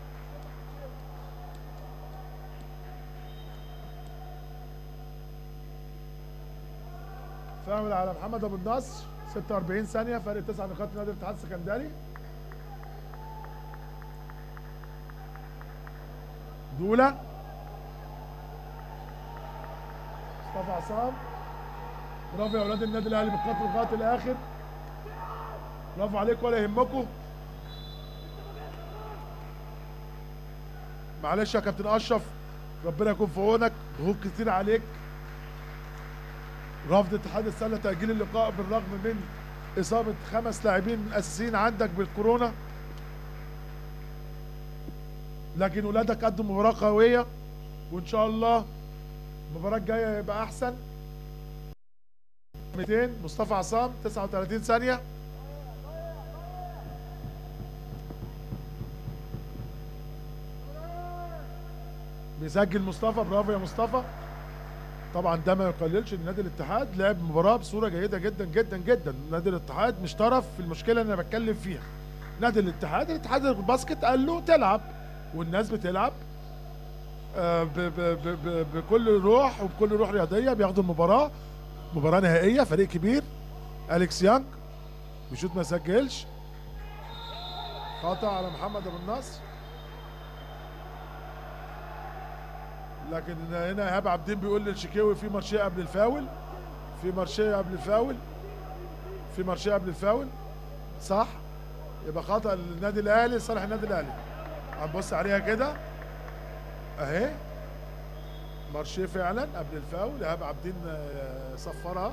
فاول على محمد أبو النصر 46 ثانية فرق 9 نقاط نادي الاتحاد السكندري دولة مصطفى عصام برافو يا اولاد النادي الاهلي بتقاتلوا لغايه الاخر برافو عليكم ولا يهمكم معلش يا كابتن اشرف ربنا يكون في عونك ضغوط كتير عليك رفض اتحاد السله تاجيل اللقاء بالرغم من اصابه خمس لاعبين اساسيين عندك بالكورونا لكن ولادك قدموا مباراه قويه وان شاء الله المباراه الجايه يبقى احسن 200 مصطفى عصام 39 ثانيه بيسجل مصطفى برافو يا مصطفى طبعا ده ما يقللش ان نادي الاتحاد لعب مباراه بصوره جيده جدا جدا جدا نادي الاتحاد مش طرف في المشكله اللي انا بتكلم فيها نادي الاتحاد الاتحاد الباسكت قال له تلعب والناس بتلعب آه، ب- ب- ب- ب- بكل روح وبكل روح رياضيه بياخدوا المباراه مباراه نهائيه فريق كبير اليكس يانج بيشوط ما سجلش خطا على محمد ابو النصر لكن هنا ايهاب عابدين بيقول للشكاوي في مارشيه قبل الفاول في مارشيه قبل الفاول في مارشيه قبل الفاول صح يبقى خطا النادي الاهلي لصالح النادي الاهلي هنبص عليها كده اهي مارشيه فعلا قبل الفاول ايهاب عابدين آه، صفرها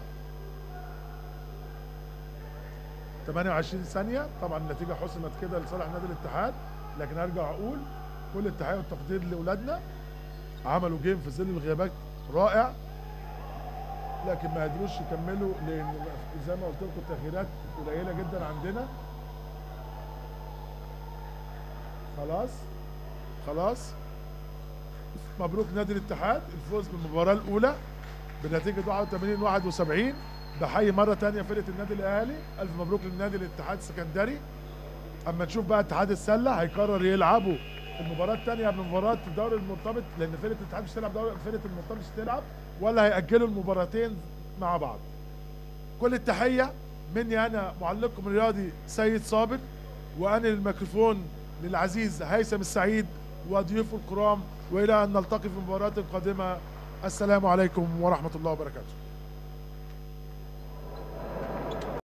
28 ثانية طبعا النتيجة حسمت كده لصالح نادي الاتحاد لكن ارجع اقول كل التحية والتقدير لاولادنا عملوا جيم في ظل الغيابات رائع لكن ما قدروش يكملوا لان زي ما قلت لكم التغييرات قليله جدا عندنا خلاص خلاص مبروك نادي الاتحاد الفوز بالمباراه الاولى بنتيجه 81 71 بحيي مره ثانيه فرقه النادي الاهلي الف مبروك للنادي الاتحاد السكندري اما نشوف بقى اتحاد السله هيقرر يلعبوا المباراه الثانيه قبل مباراه الدوري المرتبط لان فرقه الاتحاد مش هتلعب دوري فرقه المرتبط مش هتلعب ولا هيأجلوا المباراتين مع بعض كل التحيه مني انا معلقكم الرياضي سيد صابر وانقل الميكروفون للعزيز هيثم السعيد وضيوفه الكرام والى ان نلتقي في مباراه قادمه السلام عليكم ورحمه الله وبركاته